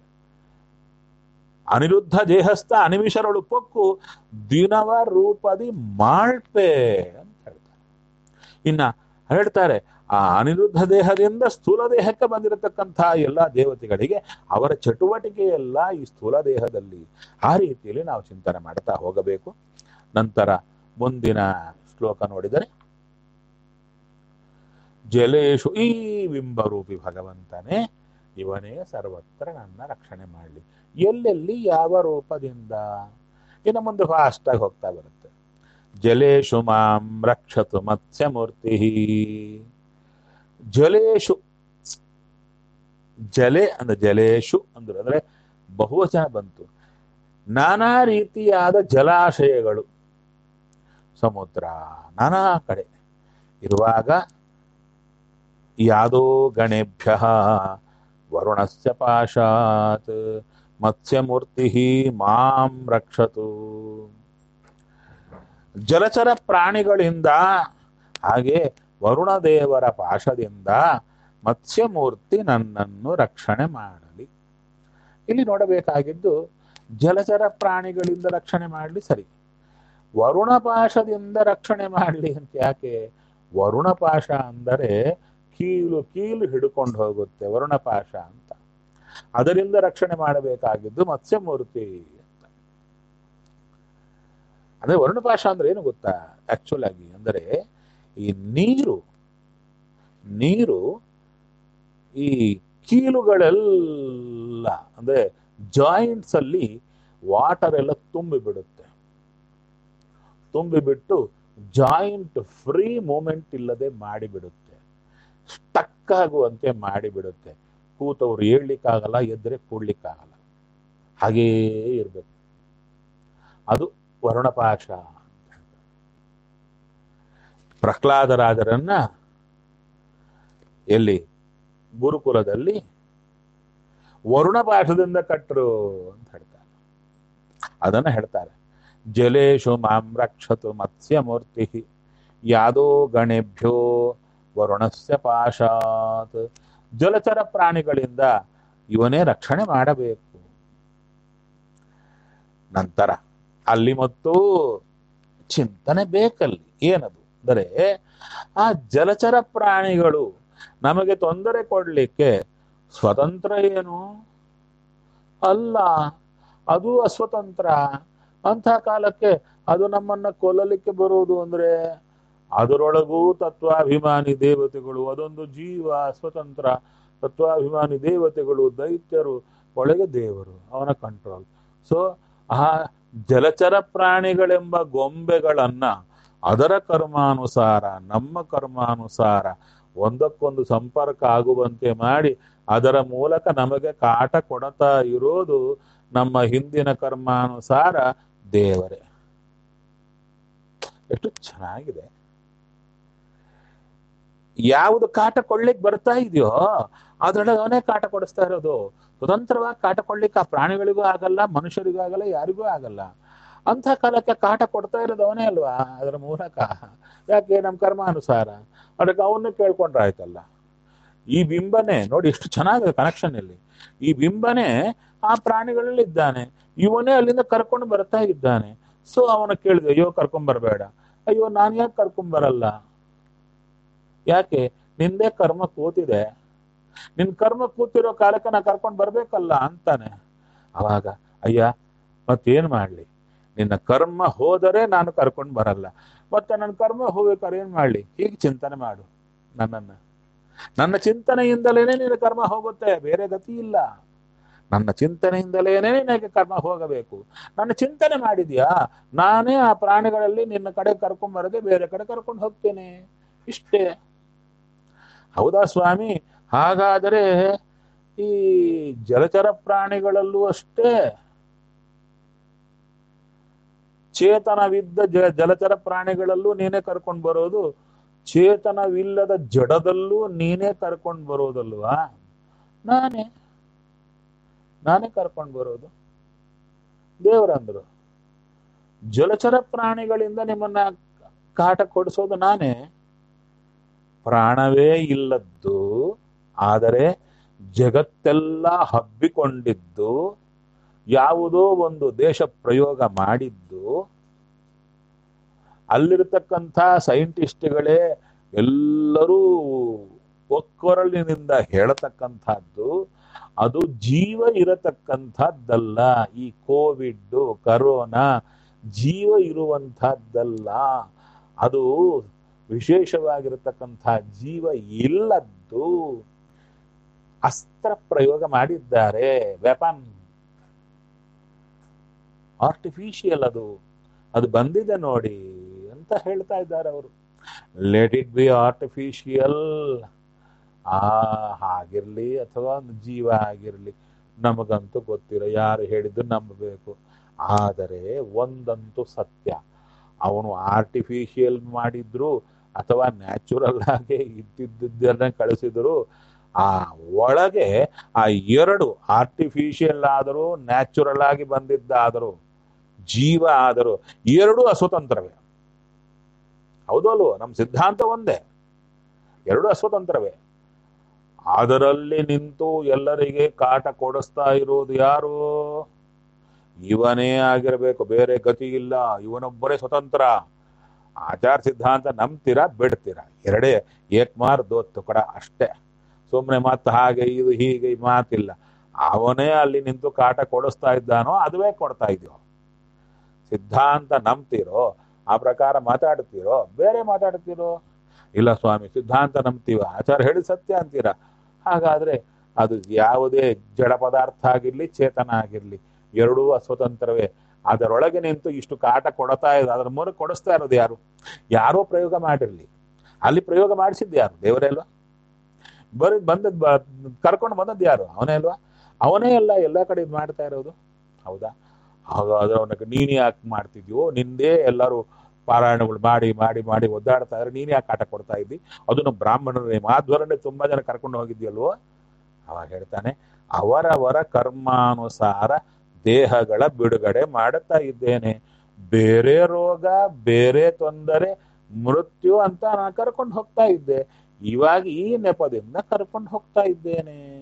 S1: ಅನಿರುದ್ಧ ದೇಹಸ್ಥ ಅನಿಮಿಷರಳು ಪೊಕ್ಕು ದಿನವ ರೂಪದಿ ಮಾಳ್ಪೆ ಅಂತ ಹೇಳ್ತಾರೆ ಇನ್ನ ಹೇಳ್ತಾರೆ ಆ ಅನಿರುದ್ಧ ದೇಹದಿಂದ ಸ್ಥೂಲ ದೇಹಕ್ಕೆ ಬಂದಿರತಕ್ಕಂಥ ಎಲ್ಲ ದೇವತೆಗಳಿಗೆ ಅವರ ಚಟುವಟಿಕೆ ಎಲ್ಲ ಈ ಸ್ಥೂಲ ದೇಹದಲ್ಲಿ ಆ ರೀತಿಯಲ್ಲಿ ನಾವು ಚಿಂತನೆ ಮಾಡ್ತಾ ಹೋಗಬೇಕು ನಂತರ ಮುಂದಿನ ಶ್ಲೋಕ ನೋಡಿದರೆ ಜಲೇಶು ಈ ಬಿಂಬರೂಪಿ ಭಗವಂತನೇ ಇವನೇ ಸರ್ವತ್ರ ನನ್ನ ರಕ್ಷಣೆ ಮಾಡಲಿ ಎಲ್ಲೆಲ್ಲಿ ಯಾವ ರೂಪದಿಂದ ಇನ್ನು ಮುಂದೆ ಫಾಸ್ಟ್ ಆಗಿ ಹೋಗ್ತಾ ಬರುತ್ತೆ ಜಲೇಶು ಮಾಂ ರಕ್ಷತು ಮತ್ಸ್ಯಮೂರ್ತಿ ಜಲೇಶು ಜಲೆ ಅಂದ್ರೆ ಜಲೇಶು ಅಂದ್ರೆ ಅಂದ್ರೆ ಬಹುವಚನ ಬಂತು ನಾನಾ ರೀತಿಯಾದ ಜಲಾಶಯಗಳು ಸಮುದ್ರ ನಾನಾ ಕಡೆ ಇರುವಾಗ ಯಾದೋ ಗಣೇಭ್ಯ ವರುಣಸ್ಯ ಪಾಶಾತ್ ಮತ್ಸ್ಯಮೂರ್ತಿ ಮಾಂ ರಕ್ಷತು ಜಲಚರ ಪ್ರಾಣಿಗಳಿಂದ ಹಾಗೆ ವರುಣದೇವರ ಪಾಶದಿಂದ ಮತ್ಸ್ಯಮೂರ್ತಿ ನನ್ನನ್ನು ರಕ್ಷಣೆ ಮಾಡಲಿ ಇಲ್ಲಿ ನೋಡಬೇಕಾಗಿದ್ದು ಜಲಚರ ಪ್ರಾಣಿಗಳಿಂದ ರಕ್ಷಣೆ ಮಾಡಲಿ ಸರಿ ವರುಣ ಪಾಶದಿಂದ ರಕ್ಷಣೆ ಮಾಡಲಿ ಅಂತ ಯಾಕೆ ವರುಣ ಪಾಶ ಅಂದರೆ ಕೀಲು ಕೀಲು ಹಿಡ್ಕೊಂಡು ಹೋಗುತ್ತೆ ವರುಣ ಪಾಶ ಅಂತ ಅದರಿಂದ ರಕ್ಷಣೆ ಮಾಡಬೇಕಾಗಿದ್ದು ಮತ್ಸ್ಯಮೂರ್ತಿ ಅಂತ ಅಂದ್ರೆ ವರುಣಪಾಶ ಅಂದ್ರೆ ಏನು ಗೊತ್ತಾ ಆಕ್ಚುಲ್ ಆಗಿ ಅಂದರೆ ಈ ನೀರು ನೀರು ಈ ಕೀಲುಗಳೆಲ್ಲ ಅಂದ್ರೆ ಜಾಯಿಂಟ್ಸ್ ಅಲ್ಲಿ ವಾಟರ್ ಎಲ್ಲ ತುಂಬಿ ಬಿಡುತ್ತೆ ತುಂಬಿ ಬಿಟ್ಟು ಜಾಯಿಂಟ್ ಫ್ರೀ ಮೂಮೆಂಟ್ ಇಲ್ಲದೆ ಮಾಡಿಬಿಡುತ್ತೆ ಸ್ಟಕ್ ಆಗುವಂತೆ ಮಾಡಿಬಿಡುತ್ತೆ ಕೂತವ್ರು ಏಳ್ಲಿಕ್ಕಾಗಲ್ಲ ಎದ್ರೆ ಕೂಡ್ಲಿಕ್ಕಾಗಲ್ಲ ಹಾಗೇ ಇರ್ಬೇಕು ಅದು ವರುಣಪಾಶ ಪ್ರಹ್ಲಾದರಾಜರನ್ನ ಎಲ್ಲಿ ಗುರುಕುಲದಲ್ಲಿ ವರುಣಪಾಶದಿಂದ ಕಟ್ಟರು ಅಂತ ಹೇಳ್ತಾರೆ ಅದನ್ನ ಹೇಳ್ತಾರೆ ಜಲೇಶು ಮಾಂ ರಕ್ಷತು ಮತ್ಸ್ಯಮೂರ್ತಿ ಯಾದೋ ಗಣೇಭ್ಯೋ ವರುಣಸ್ಯ ಪಾಶಾತ್ ಜಲಚರ ಪ್ರಾಣಿಗಳಿಂದ ಇವನೇ ರಕ್ಷಣೆ ಮಾಡಬೇಕು ನಂತರ ಅಲ್ಲಿ ಮತ್ತು ಚಿಂತನೆ ಬೇಕಲ್ಲಿ ಏನದು ಅಂದರೆ ಆ ಜಲಚರ ಪ್ರಾಣಿಗಳು ನಮಗೆ ತೊಂದರೆ ಕೊಡ್ಲಿಕ್ಕೆ ಸ್ವತಂತ್ರ ಏನು ಅಲ್ಲ ಅದು ಅಸ್ವತಂತ್ರ ಅಂಥ ಕಾಲಕ್ಕೆ ಅದು ನಮ್ಮನ್ನ ಕೊಲ್ಲಲಿಕ್ಕೆ ಬರುವುದು ಅಂದ್ರೆ ಅದರೊಳಗೂ ತತ್ವಾಭಿಮಾನಿ ದೇವತೆಗಳು ಅದೊಂದು ಜೀವ ಸ್ವತಂತ್ರ ತತ್ವಾಭಿಮಾನಿ ದೇವತೆಗಳು ದೈತ್ಯರು ಒಳಗೆ ದೇವರು ಅವನ ಕಂಟ್ರೋಲ್ ಸೊ ಆ ಜಲಚರ ಪ್ರಾಣಿಗಳೆಂಬ ಗೊಂಬೆಗಳನ್ನ ಅದರ ಕರ್ಮಾನುಸಾರ ನಮ್ಮ ಕರ್ಮಾನುಸಾರ ಒಂದಕ್ಕೊಂದು ಸಂಪರ್ಕ ಆಗುವಂತೆ ಮಾಡಿ ಅದರ ಮೂಲಕ ನಮಗೆ ಕಾಟ ಕೊಡತಾ ಇರೋದು ನಮ್ಮ ಹಿಂದಿನ ಕರ್ಮಾನುಸಾರ ದೇವರೇ ಎಷ್ಟು ಚೆನ್ನಾಗಿದೆ ಯಾವುದು ಕಾಟ ಕೊಳ್ಳಿಕ್ ಬರ್ತಾ ಇದೆಯೋ ಅದ್ರೊಳಗೆ ಅವನೇ ಕಾಟ ಕೊಡಿಸ್ತಾ ಇರೋದು ಸ್ವತಂತ್ರವಾಗಿ ಕಾಟ ಕೊಡ್ಲಿಕ್ಕೆ ಆ ಪ್ರಾಣಿಗಳಿಗೂ ಆಗಲ್ಲ ಮನುಷ್ಯರಿಗೂ ಆಗಲ್ಲ ಯಾರಿಗೂ ಆಗಲ್ಲ ಅಂಥ ಕಾಲಕ್ಕೆ ಕಾಟ ಕೊಡ್ತಾ ಇರೋದು ಅವನೇ ಅಲ್ವಾ ಅದರ ಮೂಲಕ ಯಾಕೆ ನಮ್ಮ ಕರ್ಮಾನುಸಾರ ಅದಕ್ಕೆ ಅವನ್ನ ಕೇಳ್ಕೊಂಡ್ರೆ ಆಯ್ತಲ್ಲ ಈ ಬಿಂಬನೆ ನೋಡಿ ಎಷ್ಟು ಚೆನ್ನಾಗಿದೆ ಕನೆಕ್ಷನ್ ಇಲ್ಲಿ ಈ ಬಿಂಬನೆ ಆ ಪ್ರಾಣಿಗಳಲ್ಲಿ ಇದ್ದಾನೆ ಇವನೇ ಅಲ್ಲಿಂದ ಕರ್ಕೊಂಡು ಬರ್ತಾ ಇದ್ದಾನೆ ಸೊ ಅವನ ಕೇಳಿದೆ ಅಯ್ಯೋ ಕರ್ಕೊಂಡ್ ಬರಬೇಡ ಅಯ್ಯೋ ನಾನು ಯಾಕೆ ಕರ್ಕೊಂಡ್ ಬರಲ್ಲ ಯಾಕೆ ನಿಂದೇ ಕರ್ಮ ಕೂತಿದೆ ನಿನ್ ಕರ್ಮ ಕೂತಿರೋ ಕಾಲಕ್ಕೆ ನಾ ಕರ್ಕೊಂಡ್ ಬರ್ಬೇಕಲ್ಲ ಅಂತಾನೆ ಅವಾಗ ಅಯ್ಯ ಮತ್ತೇನ್ ಮಾಡ್ಲಿ ನಿನ್ನ ಕರ್ಮ ಹೋದರೆ ನಾನು ಕರ್ಕೊಂಡ್ ಬರಲ್ಲ ಮತ್ತೆ ನನ್ನ ಕರ್ಮ ಹೋಗ್ಬೇಕಾದ್ರೆ ಏನ್ ಮಾಡ್ಲಿ ಹೀಗೆ ಚಿಂತನೆ ಮಾಡು ನನ್ನನ್ನ ನನ್ನ ಚಿಂತನೆಯಿಂದಲೇನೆ ನಿನ್ನ ಕರ್ಮ ಹೋಗುತ್ತೆ ಬೇರೆ ಗತಿ ಇಲ್ಲ ನನ್ನ ಚಿಂತನೆಯಿಂದಲೇನೆ ನಿನಗೆ ಕರ್ಮ ಹೋಗಬೇಕು ನನ್ನ ಚಿಂತನೆ ಮಾಡಿದ್ಯಾ ನಾನೇ ಆ ಪ್ರಾಣಿಗಳಲ್ಲಿ ನಿನ್ನ ಕಡೆ ಕರ್ಕೊಂಡ್ ಬರದೆ ಬೇರೆ ಕಡೆ ಕರ್ಕೊಂಡು ಹೋಗ್ತೇನೆ ಇಷ್ಟೇ ಹೌದಾ ಸ್ವಾಮಿ ಹಾಗಾದರೆ ಈ ಜಲಚರ ಪ್ರಾಣಿಗಳಲ್ಲೂ ಅಷ್ಟೇ ಚೇತನವಿದ್ದ ಜ ಜಲಚರ ಪ್ರಾಣಿಗಳಲ್ಲೂ ನೀನೇ ಕರ್ಕೊಂಡು ಬರೋದು ಚೇತನವಿಲ್ಲದ ಜಡದಲ್ಲೂ ನೀನೇ ಕರ್ಕೊಂಡು ಬರೋದಲ್ವಾ ನಾನೇ ನಾನೇ ಕರ್ಕೊಂಡು ಬರೋದು ದೇವರಂದ್ರು ಜಲಚರ ಪ್ರಾಣಿಗಳಿಂದ ನಿಮ್ಮನ್ನ ಕಾಟ ಕೊಡಿಸೋದು ನಾನೇ ಪ್ರಾಣವೇ ಇಲ್ಲದ್ದು ಆದರೆ ಜಗತ್ತೆಲ್ಲ ಹಬ್ಬಿಕೊಂಡಿದ್ದು ಯಾವುದೋ ಒಂದು ದೇಶ ಪ್ರಯೋಗ ಮಾಡಿದ್ದು ಅಲ್ಲಿರತಕ್ಕಂಥ ಸೈಂಟಿಸ್ಟ್ಗಳೇ ಎಲ್ಲರೂ ಒಕ್ಕೊರಳಿನಿಂದ ಹೇಳತಕ್ಕಂಥದ್ದು ಅದು ಜೀವ ಇರತಕ್ಕಂಥದ್ದಲ್ಲ ಈ ಕೋವಿಡ್ ಕರೋನಾ ಜೀವ ಇರುವಂತಹದ್ದಲ್ಲ ಅದು ವಿಶೇಷವಾಗಿರತಕ್ಕಂಥ ಜೀವ ಇಲ್ಲದ್ದು ಅಸ್ತ್ರ ಪ್ರಯೋಗ ಮಾಡಿದ್ದಾರೆ ವೆಪನ್ ಆರ್ಟಿಫಿಷಿಯಲ್ ಅದು ಅದು ಬಂದಿದೆ ನೋಡಿ ಅಂತ ಹೇಳ್ತಾ ಇದ್ದಾರೆ ಅವರು ಲೆಟ್ ಇಟ್ ಬಿ ಆರ್ಟಿಫಿಷಿಯಲ್ ಆ ಆಗಿರ್ಲಿ ಅಥವಾ ಒಂದು ಜೀವ ಆಗಿರ್ಲಿ ನಮಗಂತೂ ಗೊತ್ತಿಲ್ಲ ಯಾರು ಹೇಳಿದ್ದು ನಂಬಬೇಕು ಆದರೆ ಒಂದಂತೂ ಸತ್ಯ ಅವನು ಆರ್ಟಿಫಿಷಿಯಲ್ ಮಾಡಿದ್ರು ಅಥವಾ ನ್ಯಾಚುರಲ್ ಆಗಿ ಇದ್ದಿದ್ದನ್ನ ಕಳಿಸಿದ್ರು ಆ ಒಳಗೆ ಆ ಎರಡು ಆರ್ಟಿಫಿಷಿಯಲ್ ಆದರೂ ನ್ಯಾಚುರಲ್ ಆಗಿ ಬಂದಿದ್ದಾದರೂ ಜೀವ ಆದರೂ ಎರಡೂ ಅಸ್ವತಂತ್ರವೇ ಹೌದಲ್ವೋ ನಮ್ಮ ಸಿದ್ಧಾಂತ ಒಂದೇ ಎರಡು ಅಸ್ವತಂತ್ರವೇ ಅದರಲ್ಲಿ ನಿಂತು ಎಲ್ಲರಿಗೆ ಕಾಟ ಕೊಡಿಸ್ತಾ ಇರೋದು ಯಾರು ಇವನೇ ಆಗಿರಬೇಕು ಬೇರೆ ಗತಿ ಇಲ್ಲ ಇವನೊಬ್ಬರೇ ಸ್ವತಂತ್ರ ಆಚಾರ ಸಿದ್ಧಾಂತ ನಂಬ್ತೀರಾ ಬಿಡ್ತೀರಾ ಎರಡೇ ಏಕ್ಮಾರ್ ದೋತ್ತು ಕಡ ಅಷ್ಟೇ ಸುಮ್ಮನೆ ಮತ್ತೆ ಹಾಗೆ ಇದು ಹೀಗೆ ಈ ಮಾತಿಲ್ಲ ಅವನೇ ಅಲ್ಲಿ ನಿಂತು ಕಾಟ ಕೊಡಿಸ್ತಾ ಇದ್ದಾನೋ ಅದುವೇ ಕೊಡ್ತಾ ಇದೆಯೋ ಸಿದ್ಧಾಂತ ನಂಬ್ತೀರೋ ಆ ಪ್ರಕಾರ ಮಾತಾಡ್ತೀರೋ ಬೇರೆ ಮಾತಾಡ್ತೀರೋ ಇಲ್ಲ ಸ್ವಾಮಿ ಸಿದ್ಧಾಂತ ನಂಬ್ತೀವ ಆಚಾರ ಹೇಳಿ ಸತ್ಯ ಅಂತೀರಾ ಹಾಗಾದ್ರೆ ಅದು ಯಾವುದೇ ಜಡ ಪದಾರ್ಥ ಆಗಿರ್ಲಿ ಚೇತನ ಆಗಿರ್ಲಿ ಎರಡೂ ಅಸ್ವತಂತ್ರವೇ ಅದರೊಳಗೆ ನಿಂತು ಇಷ್ಟು ಕಾಟ ಕೊಡ್ತಾ ಇದೆ ಅದರ ಮೂಲಕ ಕೊಡಿಸ್ತಾ ಇರೋದು ಯಾರು ಯಾರೋ ಪ್ರಯೋಗ ಮಾಡಿರ್ಲಿ ಅಲ್ಲಿ ಪ್ರಯೋಗ ಮಾಡಿಸಿದ್ದು ಯಾರು ದೇವರೇ ಅಲ್ವಾ ಬರೀ ಬಂದದ್ ಕರ್ಕೊಂಡು ಬಂದದ್ದು ಯಾರು ಅವನೇ ಅಲ್ವಾ ಅವನೇ ಎಲ್ಲ ಎಲ್ಲ ಕಡೆ ಇದ್ ಮಾಡ್ತಾ ಇರೋದು ಹೌದಾ ಹಾಗಾದ್ರೆ ಅವನಿಗೆ ನೀನ್ ಯಾಕೆ ಮಾಡ್ತಿದ್ಯೋ ನಿಂದೇ ಎಲ್ಲರೂ ಪಾರಾಯಣಗಳು ಮಾಡಿ ಮಾಡಿ ಮಾಡಿ ಒದ್ದಾಡ್ತಾ ಇದ್ರೆ ನೀನ್ ಯಾಕೆ ಕಾಟ ಕೊಡ್ತಾ ಇದ್ದಿ ಅದನ್ನು ಬ್ರಾಹ್ಮಣರೇ ಮಾಧ್ವರನ್ನೇ ತುಂಬಾ ಜನ ಕರ್ಕೊಂಡು ಹೋಗಿದ್ಯಲ್ವೋ ಅವಾಗ ಹೇಳ್ತಾನೆ ಅವರವರ ಕರ್ಮಾನುಸಾರ ದೇಹಗಳ ಬಿಡುಗಡೆ ಮಾಡುತ್ತಾ ಇದ್ದೇನೆ ಬೇರೆ ರೋಗ ಬೇರೆ ತೊಂದರೆ ಮೃತ್ಯು ಅಂತ ನಾನು ಕರ್ಕೊಂಡು ಹೋಗ್ತಾ ಇದ್ದೆ ಇವಾಗ ಈ ನೆಪದಿಂದ ಕರ್ಕೊಂಡು ಹೋಗ್ತಾ ಇದ್ದೇನೆ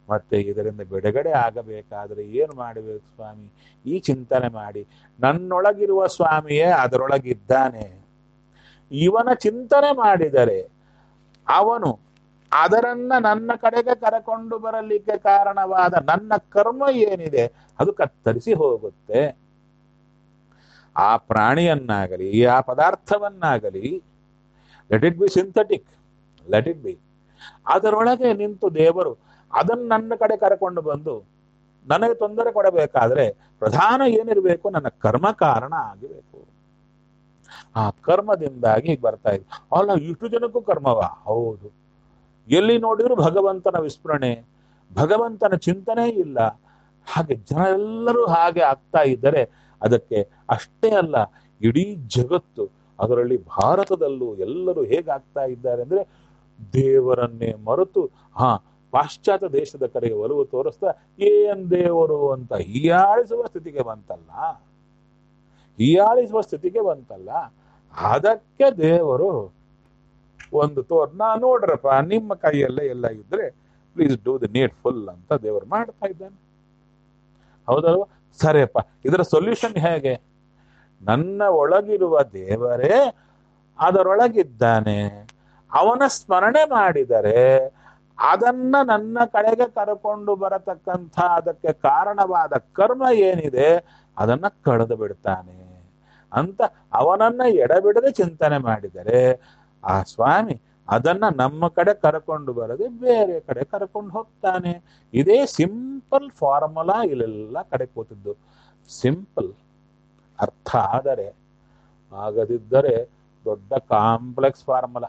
S1: ಮತ್ತೆ ಇದರಿಂದ ಬಿಡುಗಡೆ ಆಗಬೇಕಾದ್ರೆ ಏನು ಮಾಡಬೇಕು ಸ್ವಾಮಿ ಈ ಚಿಂತನೆ ಮಾಡಿ ನನ್ನೊಳಗಿರುವ ಸ್ವಾಮಿಯೇ ಅದರೊಳಗಿದ್ದಾನೆ ಇವನ ಚಿಂತನೆ ಮಾಡಿದರೆ ಅವನು ಅದರನ್ನ ನನ್ನ ಕಡೆಗೆ ಕರಕೊಂಡು ಬರಲಿಕ್ಕೆ ಕಾರಣವಾದ ನನ್ನ ಕರ್ಮ ಏನಿದೆ ಅದು ಕತ್ತರಿಸಿ ಹೋಗುತ್ತೆ ಆ ಪ್ರಾಣಿಯನ್ನಾಗಲಿ ಆ ಪದಾರ್ಥವನ್ನಾಗಲಿ let it be synthetic let it be ಅದರೊಳಗೆ ನಿಂತು ದೇವರು ಅದನ್ನು ನನ್ನ ಕಡೆ ಕರಕೊಂಡು ಬಂದು ನನಗೆ ತೊಂದರೆ ಕೊಡಬೇಕಾದ್ರೆ ಪ್ರಧಾನ ಏನಿರಬೇಕು ನನ್ನ ಕರ್ಮ ಕಾರಣ ಆಗಬೇಕು ಆ ಕರ್ಮದಿಂದಾಗಿ ಹೀಗೆ ಬರ್ತಾ ಇದೆ ಅಲ್ಲ ಇಷ್ಟು ಜನಕ್ಕೂ ಕರ್ಮವ ಹೌದು ಎಲ್ಲಿ ನೋಡಿದ್ರು ಭಗವಂತನ ವಿಸ್ಮರಣೆ ಭಗವಂತನ ಚಿಂತನೆ ಇಲ್ಲ ಹಾಗೆ ಜನ ಎಲ್ಲರೂ ಹಾಗೆ ಆಗ್ತಾ ಇದ್ದರೆ ಅದಕ್ಕೆ ಅಷ್ಟೇ ಅಲ್ಲ ಇಡೀ ಜಗತ್ತು ಅದರಲ್ಲಿ ಭಾರತದಲ್ಲೂ ಎಲ್ಲರೂ ಹೇಗಾಗ್ತಾ ಇದ್ದಾರೆ ಅಂದ್ರೆ ದೇವರನ್ನೇ ಮರೆತು ಹಾ ಪಾಶ್ಚಾತ್ಯ ದೇಶದ ಕಡೆಗೆ ಒಲವು ತೋರಿಸ್ತಾ ಏನ್ ದೇವರು ಅಂತ ಹೀಯಾಳಿಸುವ ಸ್ಥಿತಿಗೆ ಬಂತಲ್ಲ ಹೀಯಾಳಿಸುವ ಸ್ಥಿತಿಗೆ ಬಂತಲ್ಲ ಅದಕ್ಕೆ ದೇವರು ಒಂದು ತೋರ್ ನಾ ನೋಡ್ರಪ್ಪ ನಿಮ್ಮ ಕೈಯಲ್ಲೇ ಎಲ್ಲ ಇದ್ರೆ please do the needful ಅಂತ ದೇವರು ಮಾಡ್ತಾ ಇದ್ದಾನೆ ಹೌದಲ್ವಾ ಸರಿಯಪ್ಪ ಇದರ ಸೊಲ್ಯೂಷನ್ ಹೇಗೆ ನನ್ನ ಒಳಗಿರುವ ದೇವರೇ ಅದರೊಳಗಿದ್ದಾನೆ ಅವನ ಸ್ಮರಣೆ ಮಾಡಿದರೆ ಅದನ್ನ ನನ್ನ ಕಡೆಗೆ ಕರ್ಕೊಂಡು ಬರತಕ್ಕಂಥ ಅದಕ್ಕೆ ಕಾರಣವಾದ ಕರ್ಮ ಏನಿದೆ ಅದನ್ನ ಕಳೆದು ಬಿಡ್ತಾನೆ ಅಂತ ಅವನನ್ನ ಎಡಬಿಡದೆ ಚಿಂತನೆ ಮಾಡಿದರೆ ಆ ಸ್ವಾಮಿ ಅದನ್ನ ನಮ್ಮ ಕಡೆ ಕರ್ಕೊಂಡು ಬರದೆ ಬೇರೆ ಕಡೆ ಕರ್ಕೊಂಡು ಹೋಗ್ತಾನೆ ಇದೇ ಸಿಂಪಲ್ ಫಾರ್ಮುಲಾ ಇಲ್ಲೆಲ್ಲ ಕಡೆ ಕೂತಿದ್ದು ಸಿಂಪಲ್ ಅರ್ಥ ಆದರೆ ಆಗದಿದ್ದರೆ ದೊಡ್ಡ ಕಾಂಪ್ಲೆಕ್ಸ್ ಫಾರ್ಮುಲಾ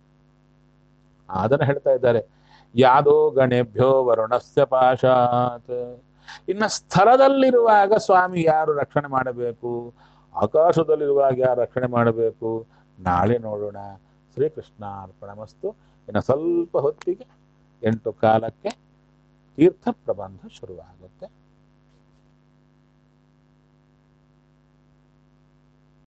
S1: ಅದನ್ನ ಹೇಳ್ತಾ ಇದ್ದಾರೆ ಯಾದೋ ಗಣೇಭ್ಯೋ ವರುಣಸ್ಯ ಪಾಶಾತ್ ಇನ್ನು ಸ್ಥಳದಲ್ಲಿರುವಾಗ ಸ್ವಾಮಿ ಯಾರು ರಕ್ಷಣೆ ಮಾಡಬೇಕು ಆಕಾಶದಲ್ಲಿರುವಾಗ ಯಾರು ರಕ್ಷಣೆ ಮಾಡಬೇಕು ನಾಳೆ ನೋಡೋಣ ಶ್ರೀಕೃಷ್ಣ ಅರ್ಪಣಮಸ್ತು ಇನ್ನು ಸ್ವಲ್ಪ ಹೊತ್ತಿಗೆ ಎಂಟು ಕಾಲಕ್ಕೆ ತೀರ್ಥ ಪ್ರಬಂಧ ಶುರುವಾಗುತ್ತೆ